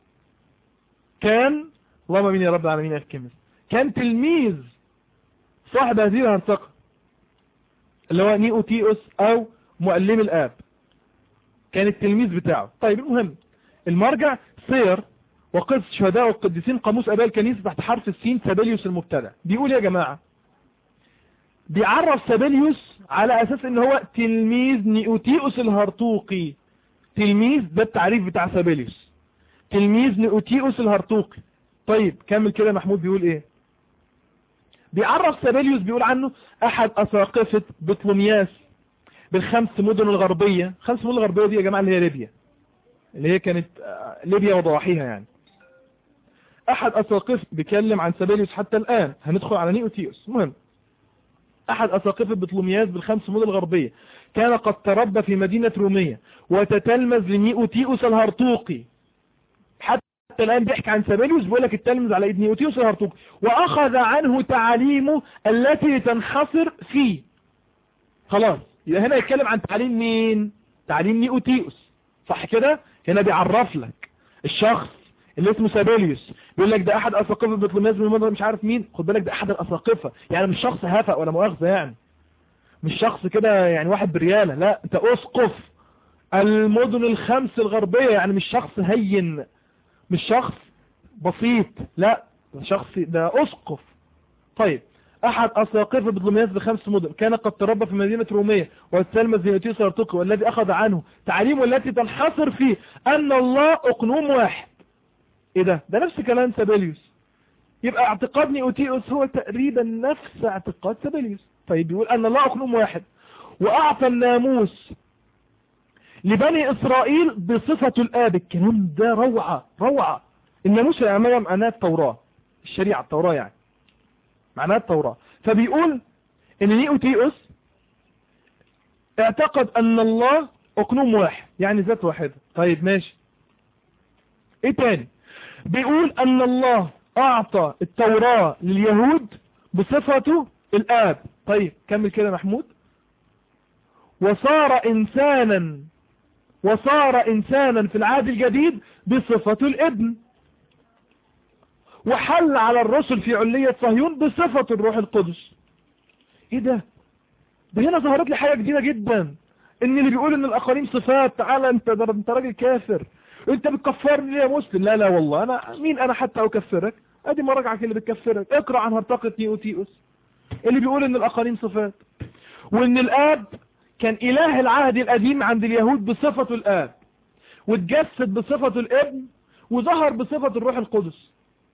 كان اللهم امين يا رب العالمين يا الكمس كان تلميذ صاحب هذه الهرطقة اللي هو نيوتيوس او مؤلم الاب كان التلميذ بتاعه طيب المهم المرجع سير وقص شهداء والقديسين قاموس اباء الكنيسة تحت حرف السين سابيليوس المبتدع بيقول يا جماعة بيعرف سابيليوس على اساس ان هو تلميذ نيوتيوس الهرطوقي تلميذ ده التعريف بتاع سابيليوس تلميذ نيوتيوس الهرطوقي طيب كمل كده محمود بيقول ايه بيعرف سابيليوس بيقول عنه احد اساقفة بطلومياس بالخمس مدن الغربية خمس مدن الغربية دي يا جماعة اللي هي ليبيا اللي هي كانت آه، ليبيا وضواحيها يعني احد اساقفة بيتكلم عن سابيليوس حتى الان هندخل على نيوتيوس المهم احد اساقفة بطلومياس بالخمس مدن الغربية كان قد تربى في مدينة رومية وتتلمذ لنيوتيوس الهرطوقي حتى الآن بيحكي عن سابيليوس بيقول لك التلمذ على ابن نيوتيوس الهرطوقي وأخذ عنه تعاليمه التي تنحصر فيه خلاص يبقى هنا يتكلم عن تعليم مين تعليم نيوتيوس صح كده هنا بيعرف لك الشخص اللي اسمه سابيليوس بيقول لك ده احد اساقفه بطلومياس من المدن مش عارف مين خد بالك ده احد الاساقفه يعني مش شخص هفق ولا مؤاخذه يعني مش شخص كده يعني واحد بريالة لا انت اسقف المدن الخمس الغربية يعني مش شخص هين مش شخص بسيط لا ده شخص ده اسقف طيب احد اساقفه بطلمياس بخمس مدن كان قد تربى في مدينة رومية والسلمى الزينوتي سرطقي والذي اخذ عنه تعليمه التي تنحصر فيه ان الله اقنوم واحد ايه ده ده نفس كلام سابيليوس يبقى اعتقاد نيوتيوس هو تقريبا نفس اعتقاد سابيليوس طيب بيقول ان الله اقنوم واحد واعطى الناموس لبني اسرائيل بصفة الاب الكلام ده روعة روعة الناموس يا امام معناه التوراة الشريعة التوراة يعني معناه التوراة فبيقول ان نيوتيوس اعتقد ان الله اقنوم واحد يعني ذات واحدة طيب ماشي ايه تاني بيقول ان الله اعطى التوراة لليهود بصفته الاب طيب كمل كده محمود وصار انسانا وصار انسانا في العهد الجديد بصفة الابن وحل على الرسل في علية صهيون بصفة الروح القدس ايه ده ده هنا ظهرت لي حاجة جديدة جدا ان اللي بيقول ان الاخرين صفات تعالى انت ده انت راجل كافر انت بتكفرني ليه يا مسلم لا لا والله انا مين انا حتى اكفرك ادي مراجعك اللي بتكفرك اقرا عن هرطقة نيوتيوس اللي بيقول ان الاخرين صفات وان الاب كان اله العهد القديم عند اليهود بصفة الاب وتجسد بصفة الابن وظهر بصفة الروح القدس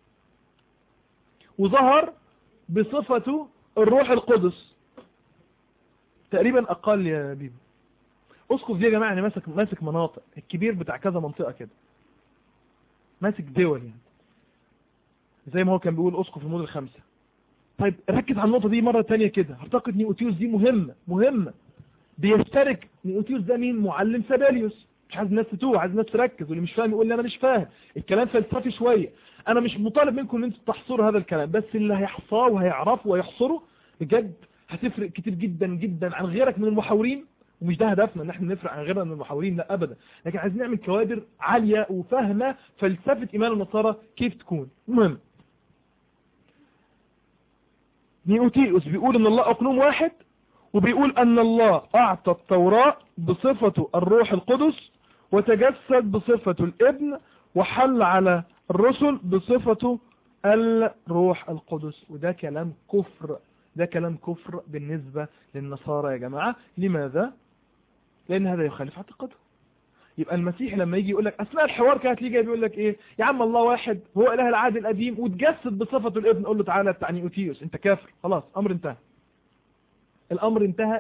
وظهر بصفة الروح القدس تقريبا اقل يا بيبي اسقف دي يا جماعة يعني ماسك ماسك مناطق الكبير بتاع كذا منطقة كده ماسك دول يعني زي ما هو كان بيقول اسقف المدن الخمسة طيب ركز على النقطة دي مرة تانية كده اعتقد نيوتيوس دي مهمة مهمة بيشترك نيوتيوس ده مين معلم ساباليوس مش عايز الناس تتوه عايز الناس تركز واللي مش فاهم يقول لي انا مش فاهم الكلام فلسفي شوية انا مش مطالب منكم ان انتوا تحصروا هذا الكلام بس اللي هيحصاه وهيعرفه ويحصره بجد هتفرق كتير جدا جدا عن غيرك من المحاورين ومش ده هدفنا ان احنا نفرق عن غيرنا من المحاورين لا ابدا لكن عايزين نعمل كوادر عالية وفاهمة فلسفة ايمان النصارى كيف تكون المهم نيوتيوس بيقول ان الله اقنوم واحد وبيقول ان الله اعطى التوراة بصفة الروح القدس وتجسد بصفة الابن وحل على الرسل بصفة الروح القدس وده كلام كفر ده كلام كفر بالنسبة للنصارى يا جماعة لماذا؟ لان هذا يخالف اعتقاده يبقى المسيح لما يجي يقول لك اثناء الحوار كانت يجي بيقول لك ايه يا عم الله واحد هو اله العهد القديم وتجسد بصفة الابن قول له تعالى بتاع نيوتيوس انت كافر خلاص امر انتهى الامر انتهى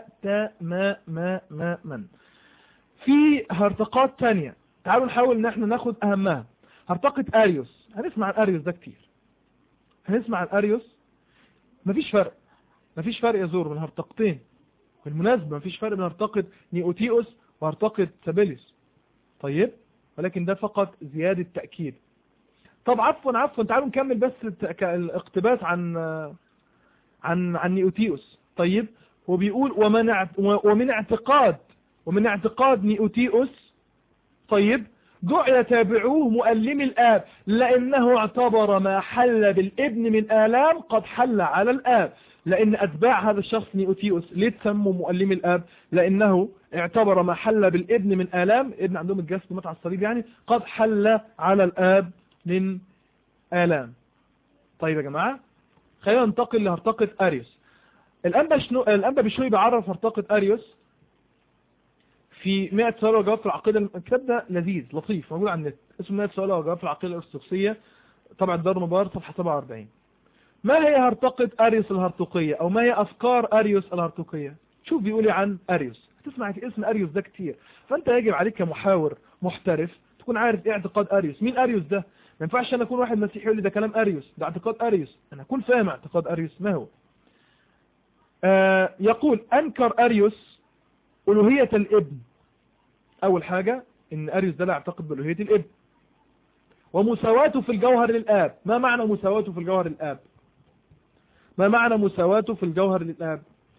تماما في هرطقات تانية تعالوا نحاول ان احنا ناخد اهمها هرطقة اريوس هنسمع عن اريوس ده كتير هنسمع عن اريوس مفيش فرق مفيش فرق يا زور من هرطقتين بالمناسبة مفيش فرق بين هرطقة نيوتيوس وهرطقة سابيليوس طيب ولكن ده فقط زيادة تأكيد طب عفوا عفوا تعالوا نكمل بس الاقتباس عن عن عن نيوتيوس طيب هو بيقول ومن ومن اعتقاد ومن اعتقاد نيوتيوس طيب دعي تابعوه مؤلم الآب لأنه اعتبر ما حل بالابن من آلام قد حل على الآب لأن أتباع هذا الشخص نيوتيوس ليه تسموا مؤلم الآب لأنه اعتبر ما حل بالابن من آلام ابن عندهم الجسد مات على الصليب يعني قد حل على الآب من آلام طيب يا جماعة خلينا ننتقل لهرطقة أريوس الأنبا شنو... الأنبا بشوي بيعرف هرطقة أريوس في 100 سؤال وجواب في العقيدة الكتاب ده لذيذ لطيف موجود على النت اسمه 100 سؤال وجواب في العقيدة الأرثوذكسية طبعا دار مبارك صفحة 47 ما هي هرطقة أريوس الهرطوقية أو ما هي أفكار أريوس الهرطوقية شوف بيقولي عن أريوس تسمع اسم أريوس ده كتير فأنت يجب عليك كمحاور محترف تكون عارف ايه اعتقاد أريوس مين أريوس ده ما ينفعش أنا أكون واحد مسيحي يقول لي ده كلام أريوس ده اعتقاد أريوس أنا أكون فاهم اعتقاد أريوس ما هو آه يقول أنكر أريوس ألوهية الابن أول حاجة إن أريوس ده لا يعتقد بألوهية الابن ومساواته في الجوهر للآب ما معنى مساواته في الجوهر للآب ما معنى مساواته في الجوهر للآب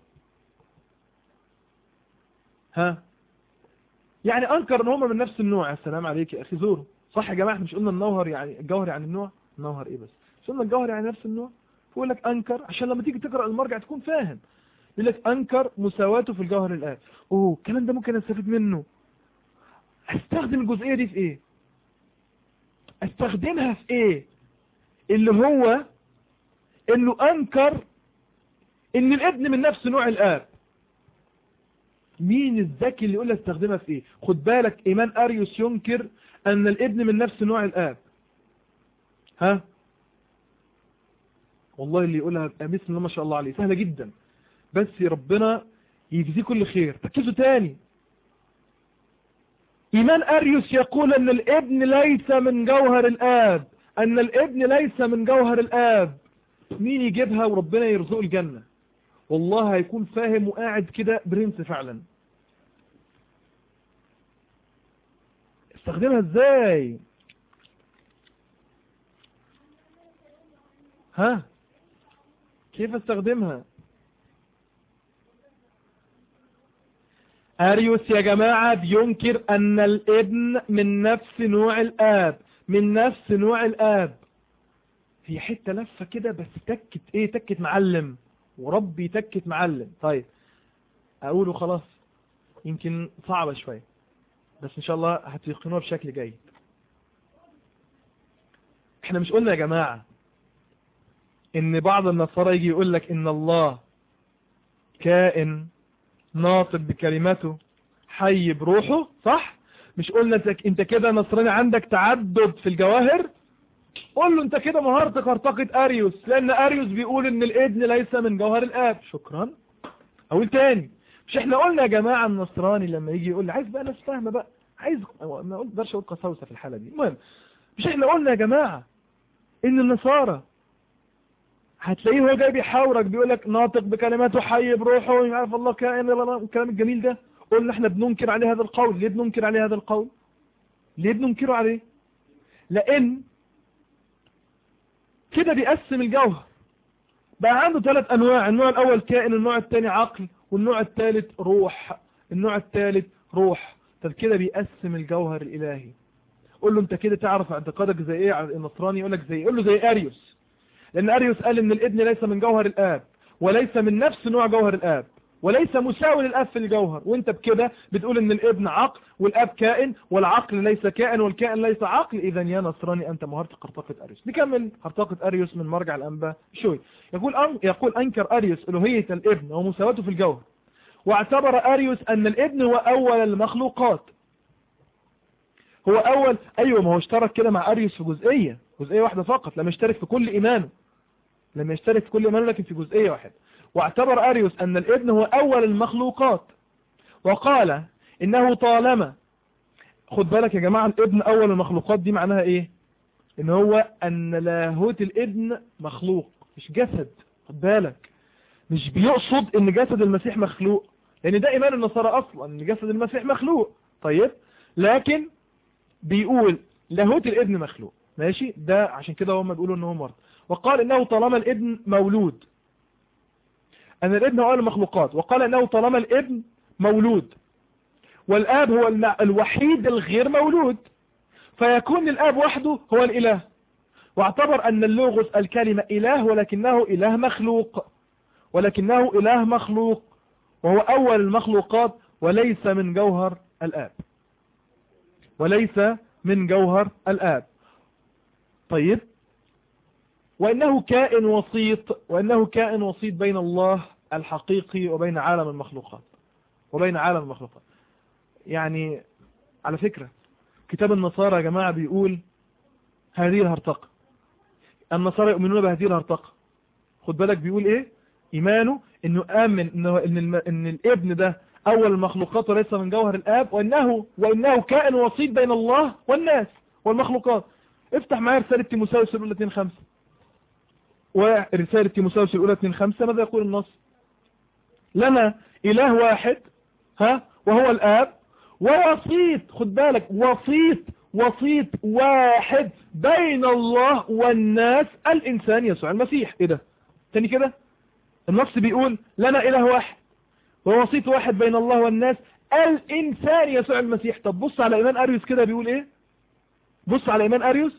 ها يعني أنكر ان هم من نفس النوع يا سلام عليك يا أخي زورو صح يا جماعة احنا مش قلنا النوهر يعني الجوهر يعني النوع النوهر ايه بس مش قلنا الجوهر يعني نفس النوع يقول لك أنكر عشان لما تيجي تقرأ المرجع تكون فاهم يقول لك أنكر مساواته في الجوهر للآب اوه الكلام ده ممكن استفيد منه استخدم الجزئية دي في ايه استخدمها في ايه اللي هو انه انكر ان الابن من نفس نوع الاب مين الذكي اللي يقول لك استخدمها في ايه خد بالك ايمان اريوس ينكر ان الابن من نفس نوع الاب ها والله اللي يقولها بسم الله ما شاء الله عليه سهلة جدا بس ربنا يجزيه كل خير ركزوا تاني ايمان اريوس يقول ان الابن ليس من جوهر الاب ان الابن ليس من جوهر الاب مين يجيبها وربنا يرزقه الجنة والله هيكون فاهم وقاعد كده برنس فعلا استخدمها ازاي ها كيف استخدمها اريوس يا جماعة بينكر ان الابن من نفس نوع الاب من نفس نوع الاب هي حتة لفة كده بس تكت ايه تكت معلم وربي تكت معلم طيب اقوله خلاص يمكن صعبة شوية بس ان شاء الله هتيقنوها بشكل جيد احنا مش قلنا يا جماعة ان بعض النصارى يجي يقول لك ان الله كائن ناطق بكلمته حي بروحه صح مش قلنا انت كده نصراني عندك تعدد في الجواهر قول له انت كده مهارتك هرتقد اريوس لان اريوس بيقول ان الابن ليس من جوهر الاب شكرا اقول تاني مش احنا قلنا يا جماعة النصراني لما يجي يقول لي عايز بقى ناس فاهمة بقى عايز ما قلت برش اقول قساوسة في الحالة دي المهم مش احنا قلنا يا جماعة ان النصارى هتلاقيه هو جاي بيحاورك بيقول لك ناطق بكلماته حي بروحه يعرف الله كائن الكلام الجميل ده قلنا احنا بننكر عليه هذا القول ليه بننكر عليه هذا القول ليه بننكره عليه لان كده بيقسم الجوهر بقى عنده ثلاث انواع النوع الاول كائن النوع الثاني عقل والنوع الثالث روح النوع الثالث روح طب كده بيقسم الجوهر الالهي قول له انت كده تعرف اعتقادك زي ايه على النصراني يقول لك زي ايه قول له زي اريوس لان اريوس قال ان الابن ليس من جوهر الاب وليس من نفس نوع جوهر الاب وليس مساوي للاب في الجوهر وانت بكده بتقول ان الابن عقل والاب كائن والعقل ليس كائن والكائن ليس عقل اذا يا نصراني انت مهارتك هرطقة اريوس نكمل هرطقة اريوس من مرجع الانباء شوي يقول أن يقول انكر اريوس الوهية الابن ومساواته في الجوهر واعتبر اريوس ان الابن هو اول المخلوقات هو اول ايوه ما هو اشترك كده مع اريوس في جزئية جزئية واحدة فقط لم يشترك في كل ايمانه لم يشترك في كل ايمانه لكن في جزئية واحدة واعتبر أريوس أن الابن هو أول المخلوقات وقال إنه طالما خد بالك يا جماعة الابن أول المخلوقات دي معناها إيه إن هو أن لاهوت الابن مخلوق مش جسد خد بالك مش بيقصد إن جسد المسيح مخلوق لأن ده إيمان النصارى أصلا إن جسد المسيح مخلوق طيب لكن بيقول لاهوت الابن مخلوق ماشي ده عشان كده هم بيقولوا إنه مرض وقال إنه طالما الابن مولود أن الابن هو المخلوقات وقال أنه طالما الابن مولود والآب هو الوحيد الغير مولود فيكون الآب وحده هو الإله واعتبر أن اللوغوس الكلمة إله ولكنه إله مخلوق ولكنه إله مخلوق وهو أول المخلوقات وليس من جوهر الآب وليس من جوهر الآب طيب وإنه كائن وسيط وإنه كائن وسيط بين الله الحقيقي وبين عالم المخلوقات وبين عالم المخلوقات يعني على فكرة كتاب النصارى يا جماعة بيقول هذه الهرطقة النصارى يؤمنون بهذه الهرطقة خد بالك بيقول ايه ايمانه انه امن انه ان, الم... إن الابن ده اول المخلوقات وليس من جوهر الاب وانه وانه كائن وسيط بين الله والناس والمخلوقات افتح معايا رسالة تيموساوس الاولى 2 5 ورسالة تيموساوس الاولى 2 5 ماذا يقول النص لنا اله واحد ها وهو الاب ووسيط خد بالك وسيط وسيط واحد بين الله والناس الانسان يسوع المسيح ايه ده تاني كده النص بيقول لنا اله واحد ووسيط واحد بين الله والناس الانسان يسوع المسيح طب بص على ايمان اريوس كده بيقول ايه بص على ايمان اريوس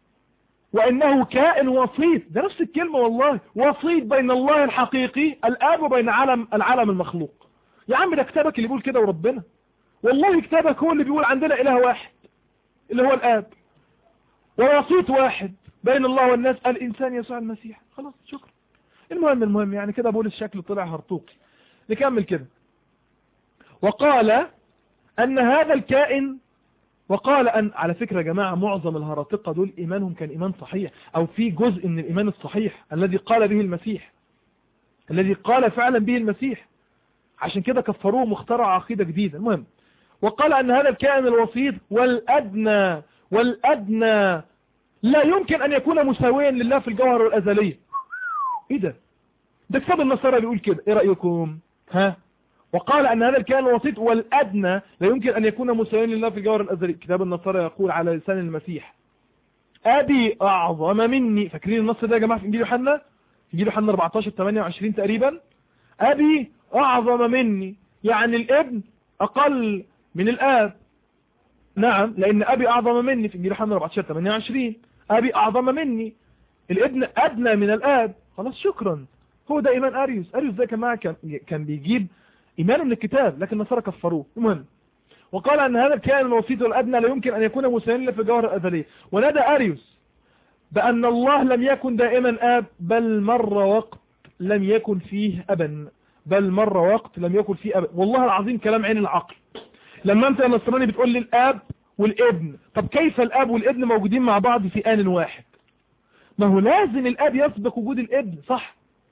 وانه كائن وسيط ده نفس الكلمة والله وسيط بين الله الحقيقي الاب وبين عالم العالم المخلوق يا عم ده كتابك اللي بيقول كده وربنا والله كتابك هو اللي بيقول عندنا اله واحد اللي هو الاب ووسيط واحد بين الله والناس الإنسان يسوع المسيح خلاص شكرا المهم المهم يعني كده بولس شكله طلع هرطوقي نكمل كده وقال أن هذا الكائن وقال أن على فكرة يا جماعة معظم الهراطقة دول إيمانهم كان إيمان صحيح أو في جزء من الإيمان الصحيح الذي قال به المسيح الذي قال فعلا به المسيح عشان كده كفروه واخترعوا عقيدة جديدة المهم وقال أن هذا الكائن الوسيط والأدنى والأدنى لا يمكن أن يكون مساويا لله في الجوهر الأزلية إيه ده ده كتاب النصارى بيقول كده إيه رأيكم ها وقال أن هذا الكائن الوسيط والأدنى لا يمكن أن يكون مساويا لله في الجوهر الأزلي كتاب النصارى يقول على لسان المسيح أبي أعظم مني فاكرين النص ده يا جماعة في إنجيل يوحنا في إنجيل يوحنا 14 28 تقريبا أبي أعظم مني يعني الابن أقل من الآب نعم لأن أبي أعظم مني في إنجيل يوحنا 14 28 أبي أعظم مني الابن أدنى من الآب خلاص شكرا هو ده إيمان أريوس أريوس ده يا جماعة كان كان بيجيب إيمانه من الكتاب لكن النصارى كفروه المهم وقال أن هذا الكائن الوسيط والأدنى لا يمكن أن يكون مساويا في الجوهر الأزلي ونادى أريوس بأن الله لم يكن دائما آب بل مر وقت لم يكن فيه أبا بل مر وقت لم يكن فيه أبا والله العظيم كلام عين العقل لما أنت يا نصراني بتقول لي الآب والابن طب كيف الآب والابن موجودين مع بعض في آن واحد ما هو لازم الآب يسبق وجود الابن صح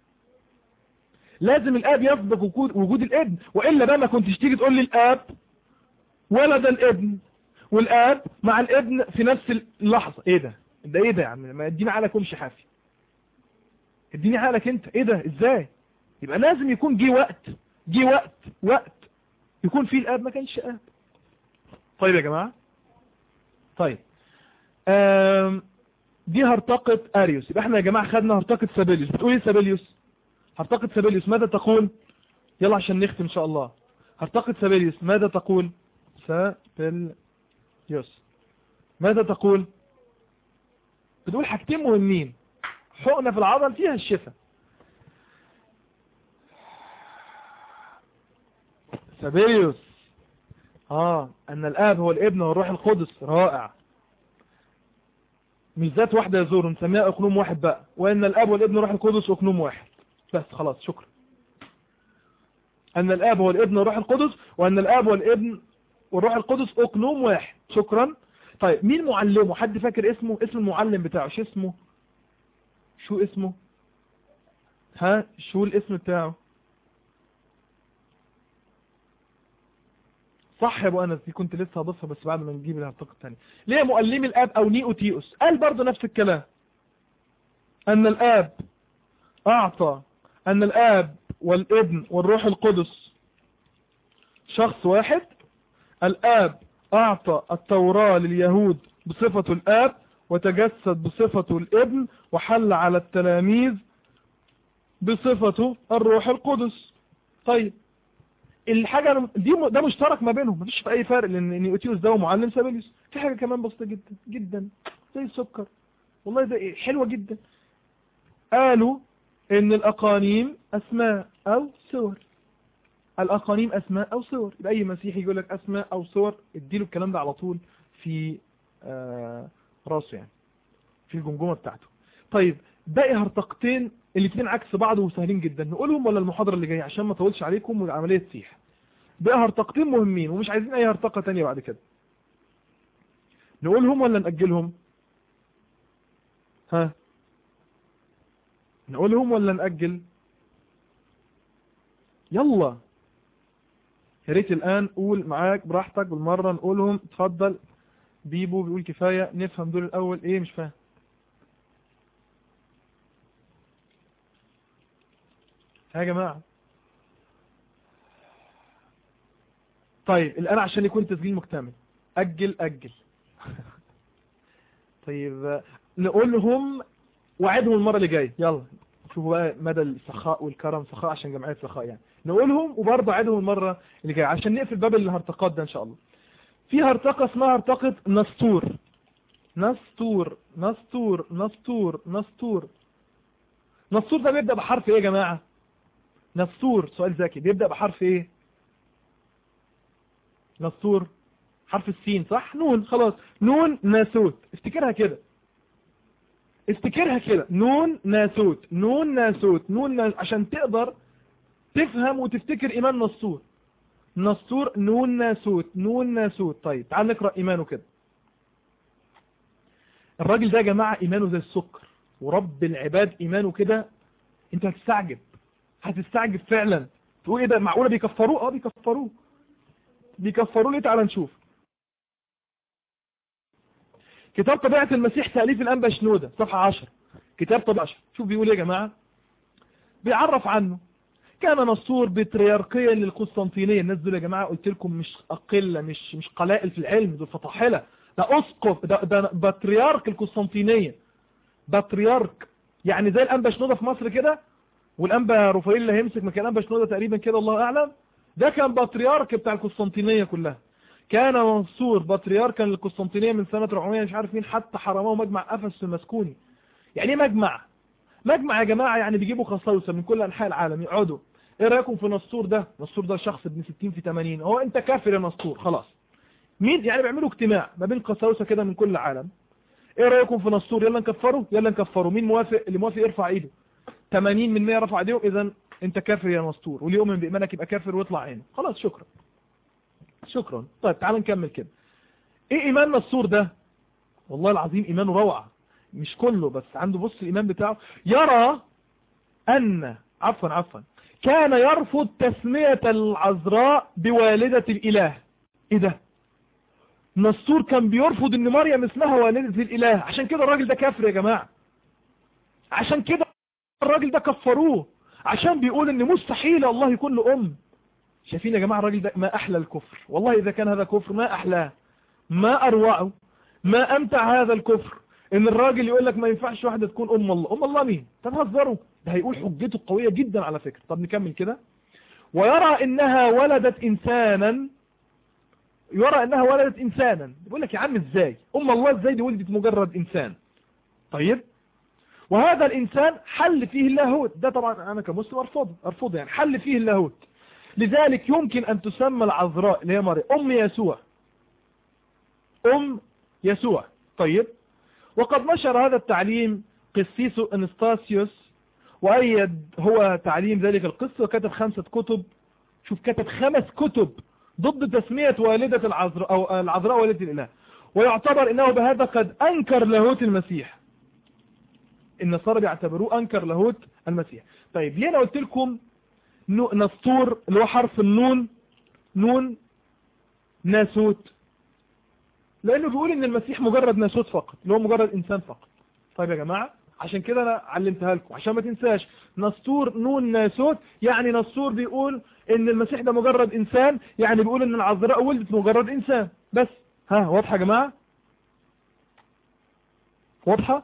لازم الاب يسبق وجود الابن وإلا بقى ما كنتش تيجي تقول لي الاب ولد الابن والاب مع الابن في نفس اللحظة ايه ده ده ايه ده يا عم ما اديني عقلك وامشي حافي اديني عقلك انت ايه ده ازاي يبقى لازم يكون جه وقت جه وقت وقت يكون فيه الاب ما كانش اب طيب يا جماعة طيب آم دي هرطقة اريوس يبقى احنا يا جماعة خدنا هرطقة سابيليوس بتقول ايه سابيليوس هرطقة سابيليوس ماذا تقول يلا عشان نختم ان شاء الله هرطقة سابيليوس ماذا تقول سابيليوس ماذا تقول بتقول حاجتين مهمين حقنة في العضل فيها الشفاء سابيليوس اه ان الاب هو الابن والروح القدس رائع مش ذات واحدة يزور نسميها اقنوم واحد بقى وان الاب والابن والروح القدس اقنوم واحد بس خلاص شكرا أن الآب هو الابن والروح القدس وأن الآب والابن والروح القدس أقنوم واحد شكرا طيب مين معلمه حد فاكر اسمه اسم المعلم بتاعه شو اسمه شو اسمه ها شو الاسم بتاعه صح يا ابو انس دي كنت لسه هبصها بس بعد ما نجيب الهرطقه الثانيه ليه مؤلم الاب او نيوتيوس قال برضه نفس الكلام ان الاب اعطى أن الآب والابن والروح القدس شخص واحد الآب أعطى التوراة لليهود بصفة الآب وتجسد بصفة الابن وحل على التلاميذ بصفة الروح القدس طيب الحاجة دي ده مشترك ما بينهم مفيش في أي فرق لأن نيوتيوس ده ومعلم سابيليوس في حاجة كمان بسيطة جدا جدا زي السكر والله ده حلوة جدا قالوا ان الاقانيم اسماء او صور الاقانيم اسماء او صور يبقى اي مسيحي يقول لك اسماء او صور اديله الكلام ده على طول في آه راسه يعني في الجمجمه بتاعته طيب باقي هرطقتين الاثنين عكس بعض وسهلين جدا نقولهم ولا المحاضره اللي جايه عشان ما اطولش عليكم والعمليه تسيح باقي هرطقتين مهمين ومش عايزين اي هرطقه ثانيه بعد كده نقولهم ولا ناجلهم ها نقولهم ولا نأجل يلا يا ريت الآن قول معاك براحتك بالمرة نقولهم اتفضل بيبو بيقول كفاية نفهم دول الأول ايه مش فاهم يا جماعة طيب الآن عشان يكون تسجيل مكتمل أجل أجل طيب نقولهم وعدهم المرة اللي جاية يلا شوفوا بقى مدى السخاء والكرم سخاء عشان جمعية سخاء يعني نقولهم وبرضه عدهم المرة اللي جاية عشان نقفل باب الهرطقات ده ان شاء الله في هرطقة اسمها هرطقة نسطور نسطور نسطور نسطور نسطور نسطور ده بيبدأ بحرف ايه يا جماعة نسطور سؤال ذكي بيبدأ بحرف ايه نسطور حرف السين صح نون خلاص نون ناسوت افتكرها كده افتكرها كده نون ناسوت نون ناسوت نون ناسوت عشان تقدر تفهم وتفتكر ايمان نصور نصور نون ناسوت نون ناسوت طيب تعال نقرأ ايمانه كده الراجل ده يا جماعة ايمانه زي السكر ورب العباد ايمانه كده انت هتستعجب هتستعجب فعلا تقول ايه ده معقولة بيكفروه اه بيكفروه بيكفروه ليه تعال نشوف كتاب طبيعة المسيح تأليف الأنبا شنودة صفحة 10 كتاب طبيعة 10 شوف بيقول ايه يا جماعة بيعرف عنه كان نصور بطرياركيا للقسطنطينية الناس دول يا جماعة قلت لكم مش أقلة مش مش قلائل في العلم دول فطاحلة ده أسقف ده, ده بطريارك القسطنطينية بطريارك يعني زي الأنبا شنودة في مصر كده والأنبا رفائيل اللي هيمسك مكان الأنبا شنودة تقريبا كده الله أعلم ده كان بطريارك بتاع القسطنطينية كلها كان منصور بطرياركا للقسطنطينية من سنة 400 مش عارف مين حتى حرموه مجمع أفس المسكوني يعني ايه مجمع مجمع يا جماعة يعني بيجيبوا خصاوصة من كل أنحاء العالم يقعدوا ايه رأيكم في نصور ده نصور ده شخص ابن 60 في 80 هو انت كافر يا نصور خلاص مين يعني بيعملوا اجتماع ما بين قساوسة كده من كل العالم ايه رأيكم في نصور يلا نكفره يلا نكفره مين موافق اللي موافق يرفع ايده 80 من 100 رفع ايديهم اذا انت كافر يا نصور واللي يؤمن بإيمانك يبقى كافر ويطلع عينه خلاص شكرا شكرا طيب تعال نكمل كده ايه ايمان نصور ده والله العظيم ايمانه روعة مش كله بس عنده بص الايمان بتاعه يرى ان عفوا عفوا كان يرفض تسمية العذراء بوالدة الاله ايه ده نصور كان بيرفض ان مريم اسمها والدة الاله عشان كده الراجل ده كافر يا جماعة عشان كده الراجل ده كفروه عشان بيقول ان مستحيل الله يكون له ام شايفين يا جماعة الراجل ده ما أحلى الكفر والله إذا كان هذا كفر ما أحلاه ما أروعه ما أمتع هذا الكفر إن الراجل يقول لك ما ينفعش واحدة تكون أم الله أم الله مين تتهزروا ده هيقول حجته قوية جدا على فكرة طب نكمل كده ويرى إنها ولدت إنسانا يرى إنها ولدت إنسانا يقول لك يا عم إزاي أم الله إزاي دي ولدت مجرد إنسان طيب وهذا الإنسان حل فيه اللاهوت ده طبعا أنا كمسلم أرفضه أرفضه يعني حل فيه اللاهوت لذلك يمكن أن تسمى العذراء اللي هي مريم أم يسوع أم يسوع طيب وقد نشر هذا التعليم قسيس انستاسيوس وأيد هو تعليم ذلك القس وكتب خمسة كتب شوف كتب خمس كتب ضد تسمية والدة العذراء أو العذراء والدة الإله ويعتبر إنه بهذا قد أنكر لاهوت المسيح النصارى بيعتبروه أنكر لاهوت المسيح طيب ليه أنا قلت لكم نسطور اللي هو حرف النون نون ناسوت لانه بيقول ان المسيح مجرد ناسوت فقط اللي هو مجرد انسان فقط طيب يا جماعة عشان كده انا علمتها لكم عشان ما تنساش نسطور نون ناسوت يعني نسطور بيقول ان المسيح ده مجرد انسان يعني بيقول ان العذراء ولدت مجرد انسان بس ها واضحة يا جماعة واضحة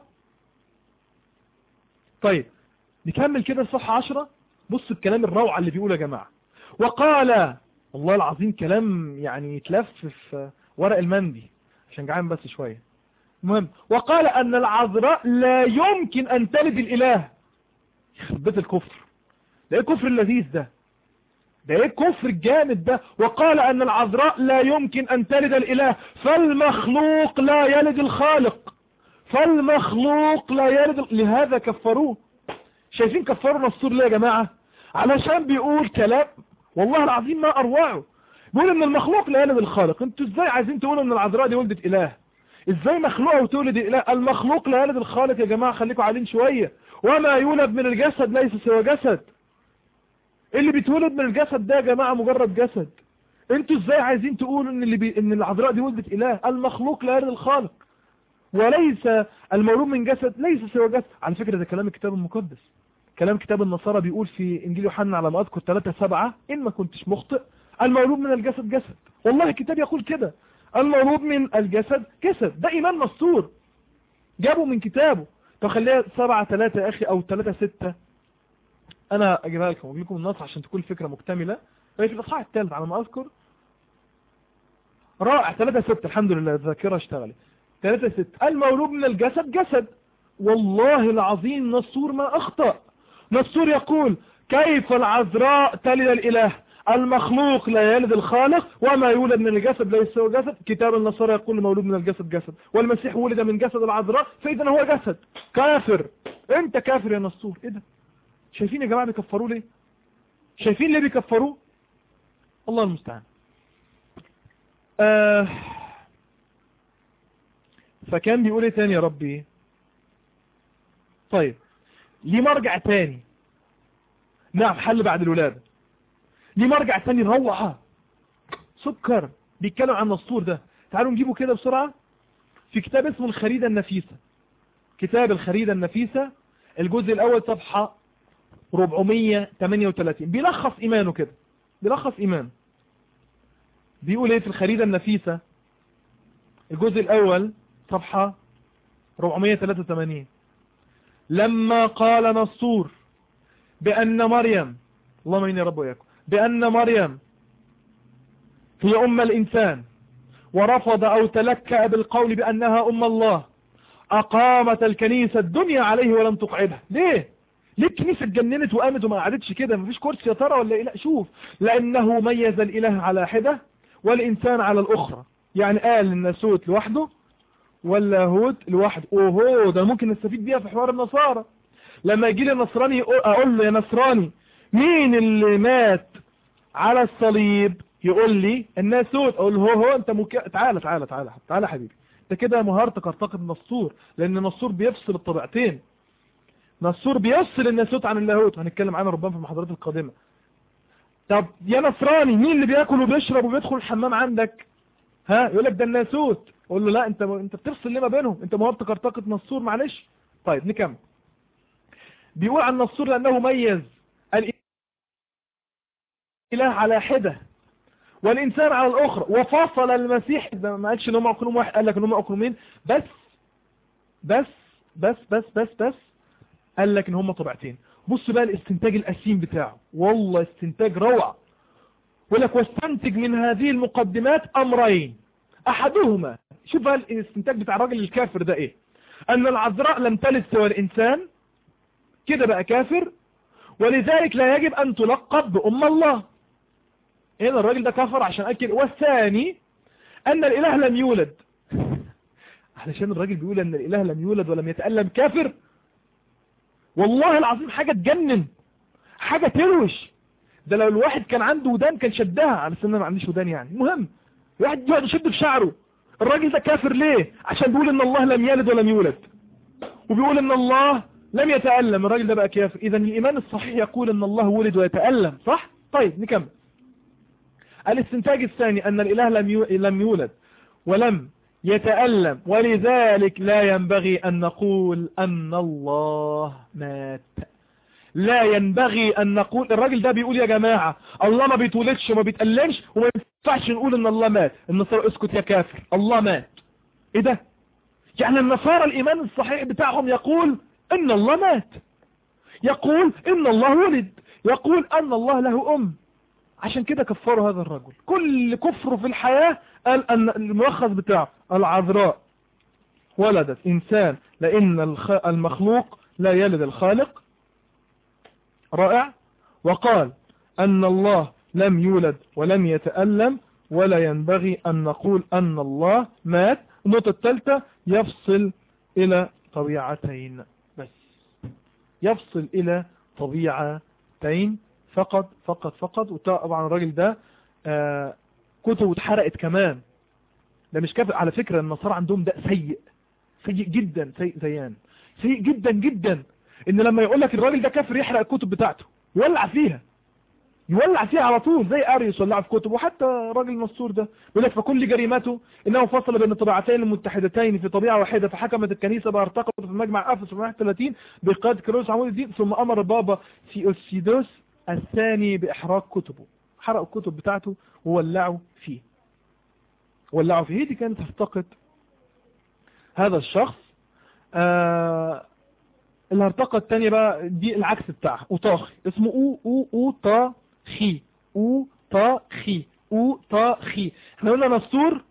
طيب نكمل كده الصفحة عشرة بص الكلام الروعة اللي بيقوله يا جماعة وقال والله العظيم كلام يعني يتلف في ورق المندي عشان جعان بس شوية المهم وقال أن العذراء لا يمكن أن تلد الإله يخبط الكفر ده ايه الكفر اللذيذ ده ده ايه الكفر الجامد ده وقال أن العذراء لا يمكن أن تلد الإله فالمخلوق لا يلد الخالق فالمخلوق لا يلد لهذا كفروه شايفين كفروا نصور ليه يا جماعة علشان بيقول كلام والله العظيم ما أروعه بيقول ان المخلوق لا يلد الخالق انتوا ازاي عايزين تقولوا ان العذراء دي ولدت اله ازاي مخلوقه وتولد اله المخلوق لا يلد الخالق يا جماعة خليكم عالين شوية وما يولد من الجسد ليس سوى جسد اللي بيتولد من الجسد ده يا جماعة مجرد جسد انتوا ازاي عايزين تقولوا ان اللي بي... ان العذراء دي ولدت اله المخلوق لا يلد الخالق وليس المولود من جسد ليس سوى جسد على فكرة ده كلام الكتاب المقدس كلام كتاب النصارى بيقول في انجيل يوحنا على ما اذكر 3 7 ان ما كنتش مخطئ المولود من الجسد جسد والله الكتاب يقول كده المولود من الجسد جسد ده ايمان مستور جابه من كتابه طب خليها 7 3 يا اخي او 3 6 انا اجيبها لكم واجيب لكم النص عشان تكون الفكره مكتمله هي في الاصحاح الثالث على ما اذكر رائع 3 6 الحمد لله الذاكره اشتغلت 3 6 المولود من الجسد جسد والله العظيم نصور ما اخطأ نصور يقول كيف العذراء تلد الاله المخلوق لا يلد الخالق وما يولد من الجسد ليس هو جسد كتاب النصارى يقول مولود من الجسد جسد والمسيح ولد من جسد العذراء فإذا هو جسد كافر انت كافر يا نصور ايه ده شايفين يا جماعة بيكفروه ليه شايفين ليه بيكفروه الله المستعان آه فكان بيقول ايه تاني يا ربي طيب ليه مرجع تاني نعم حل بعد الولادة ليه مرجع تاني روعة سكر بيتكلم عن النسطور ده تعالوا نجيبه كده بسرعة في كتاب اسمه الخريدة النفيسة كتاب الخريدة النفيسة الجزء الأول صفحة 438 بيلخص إيمانه كده بيلخص إيمانه بيقول ايه في الخريدة النفيسة الجزء الأول صفحة 483 لما قال نصور بأن مريم اللهم إني رب وياكم بأن مريم هي أم الإنسان ورفض أو تلكأ بالقول بأنها أم الله أقامت الكنيسة الدنيا عليه ولم تقعدها ليه ليه الكنيسة اتجننت وقامت وما قعدتش كده مفيش كرسي يا ترى ولا ايه لا شوف لأنه ميز الإله على حدة والإنسان على الأخرى يعني قال الناسوت لوحده واللاهوت لوحده اوهو ده ممكن نستفيد بيها في حوار النصارى لما يجي لي نصراني اقول له يا نصراني مين اللي مات على الصليب يقول لي الناسوت اقول له هو هو انت مك... تعالى تعالى تعالى تعالى حبيبي انت كده مهارتك ارتقد النصور لان النصور بيفصل الطبيعتين نصور بيفصل الناسوت عن اللاهوت هنتكلم عنه ربما في المحاضرات القادمة طب يا نصراني مين اللي بياكل وبيشرب وبيدخل الحمام عندك ها يقول لك ده الناسوت اقول له لا انت انت بتفصل ليه ما بينهم انت مهارتك ارتقت نصور معلش طيب نكمل بيقول عن نصور لانه ميز الاله على حده والانسان على الاخرى وفصل المسيح ده ما قالش ان هم اقلوم واحد قال لك ان هم اقلومين بس بس بس بس بس بس قال لك ان هم طبيعتين بص بقى الاستنتاج الاسيم بتاعه والله استنتاج روعه يقول لك واستنتج من هذه المقدمات امرين احدهما شوف بقى الاستنتاج بتاع الراجل الكافر ده ايه ان العذراء لم تلد سوى الانسان كده بقى كافر ولذلك لا يجب ان تلقب بام الله هنا الراجل ده كفر عشان اكل والثاني ان الاله لم يولد علشان الراجل بيقول ان الاله لم يولد ولم يتألم كافر والله العظيم حاجة تجنن حاجة تروش ده لو الواحد كان عنده ودان كان شدها على سنة ما عنديش ودان يعني المهم الواحد يقعد يشد في شعره الراجل ده كافر ليه عشان بيقول ان الله لم يلد ولم يولد وبيقول ان الله لم يتألم الراجل ده بقى كافر اذا الايمان الصحيح يقول ان الله ولد ويتألم صح طيب نكمل الاستنتاج الثاني ان الاله لم لم يولد ولم يتألم ولذلك لا ينبغي ان نقول ان الله مات لا ينبغي ان نقول الراجل ده بيقول يا جماعة الله ما بيتولدش وما بيتألمش وما ينفعش نقول ان الله مات النصارى اسكت يا كافر الله مات ايه ده يعني النصارى الايمان الصحيح بتاعهم يقول ان الله مات يقول ان الله ولد يقول ان الله له ام عشان كده كفروا هذا الرجل كل كفره في الحياة قال ان الملخص بتاعه العذراء ولدت انسان لان المخلوق لا يلد الخالق رائع وقال ان الله لم يولد ولم يتألم ولا ينبغي ان نقول ان الله مات النقطة الثالثة يفصل الى طبيعتين بس يفصل الى طبيعتين فقط فقط فقط وطبعا الراجل ده آه كتبه اتحرقت كمان ده مش كافر على فكرة النصارى عندهم ده سيء سيء جدا سيء زيان سيء جدا جدا ان لما يقول لك الراجل ده كافر يحرق الكتب بتاعته يولع فيها يولع فيها على طول زي اريوس ولع في كتب وحتى الراجل النصور ده يقول لك فكل جريمته انه فصل بين الطبيعتين المتحدتين في طبيعه واحده فحكمت الكنيسه بارتقط في مجمع افسس في 31 بقياده كيروس عمود الدين ثم امر بابا سيوسيدوس الثاني باحراق كتبه حرقوا الكتب بتاعته وولعوا فيه ولعوا فيه دي كانت تفتقد هذا الشخص آه الهرطقة التانية بقى دي العكس بتاعها اوطاخي اسمه او او او تا خي او تا خي او تا خي احنا قلنا نسطور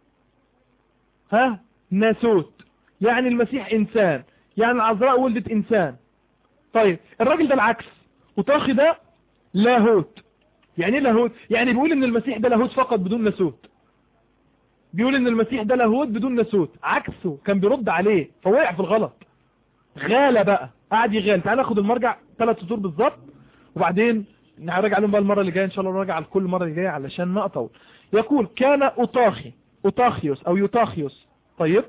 ها ناسوت يعني المسيح انسان يعني العذراء ولدت انسان طيب الراجل ده العكس اوطاخي ده لاهوت يعني ايه لاهوت يعني بيقول ان المسيح ده لاهوت فقط بدون ناسوت بيقول ان المسيح ده لاهوت بدون ناسوت عكسه كان بيرد عليه فوقع في الغلط غالى بقى قعد يغال تعال ناخد المرجع ثلاث سطور بالظبط وبعدين نراجع عليهم بقى المره اللي جايه ان شاء الله نراجع على كل مره اللي جايه علشان ما اطول يقول كان اوطاخي اوطاخيوس او يوطاخيوس طيب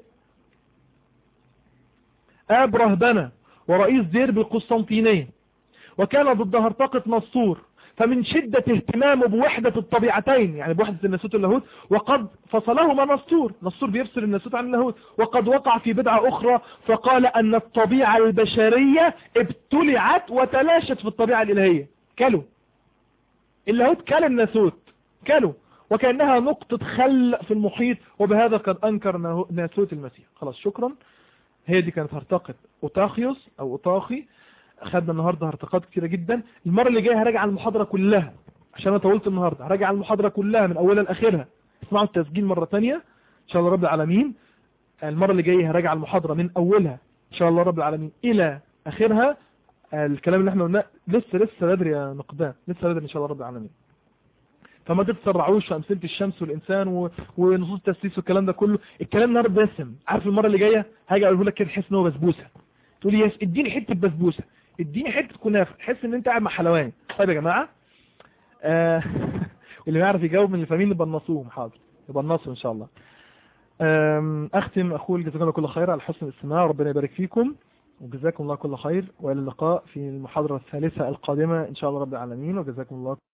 اب رهبنه ورئيس ديرب القسطنطينيه وكان ضد هرطقة نصور فمن شدة اهتمامه بوحدة الطبيعتين يعني بوحدة الناسوت واللاهوت وقد فصلهما نسطور نسطور بيفصل الناسوت عن اللاهوت وقد وقع في بدعة أخرى فقال أن الطبيعة البشرية ابتلعت وتلاشت في الطبيعة الإلهية كلوا اللاهوت كل الناسوت كلوا وكأنها نقطة خل في المحيط وبهذا قد أنكر ناسوت المسيح خلاص شكرا هي دي كانت هرطقة أوتاخيوس أو أوتاخي خدنا النهاردة هرطقات كتيرة جدا المرة اللي جاية هراجع المحاضرة كلها عشان انا طولت النهاردة هراجع المحاضرة كلها من اولها لاخرها اسمعوا التسجيل مرة تانية ان شاء الله رب العالمين المرة اللي جاية هراجع المحاضرة من اولها ان شاء الله رب العالمين الى اخرها الكلام اللي احنا قلناه لسه لسه بدري يا مقدام لسه بدري ان شاء الله رب العالمين فما تتسرعوش في امثله الشمس والانسان و... ونصوص التسليس والكلام ده كله الكلام النهارده دسم عارف المره اللي جايه هاجي اقول لك كده تحس ان هو بسبوسه تقول لي اديني حته بسبوسه اديني حته كنافه تحس ان انت قاعد مع حلواني طيب يا جماعه آه واللي ما يعرف يجاوب من اللي فاهمين نبقى نصوهم حاضر يبقى نصهم ان شاء الله اختم اقول جزاكم الله كل خير على حسن الاستماع ربنا يبارك فيكم وجزاكم الله كل خير والى اللقاء في المحاضره الثالثه القادمه ان شاء الله رب العالمين وجزاكم الله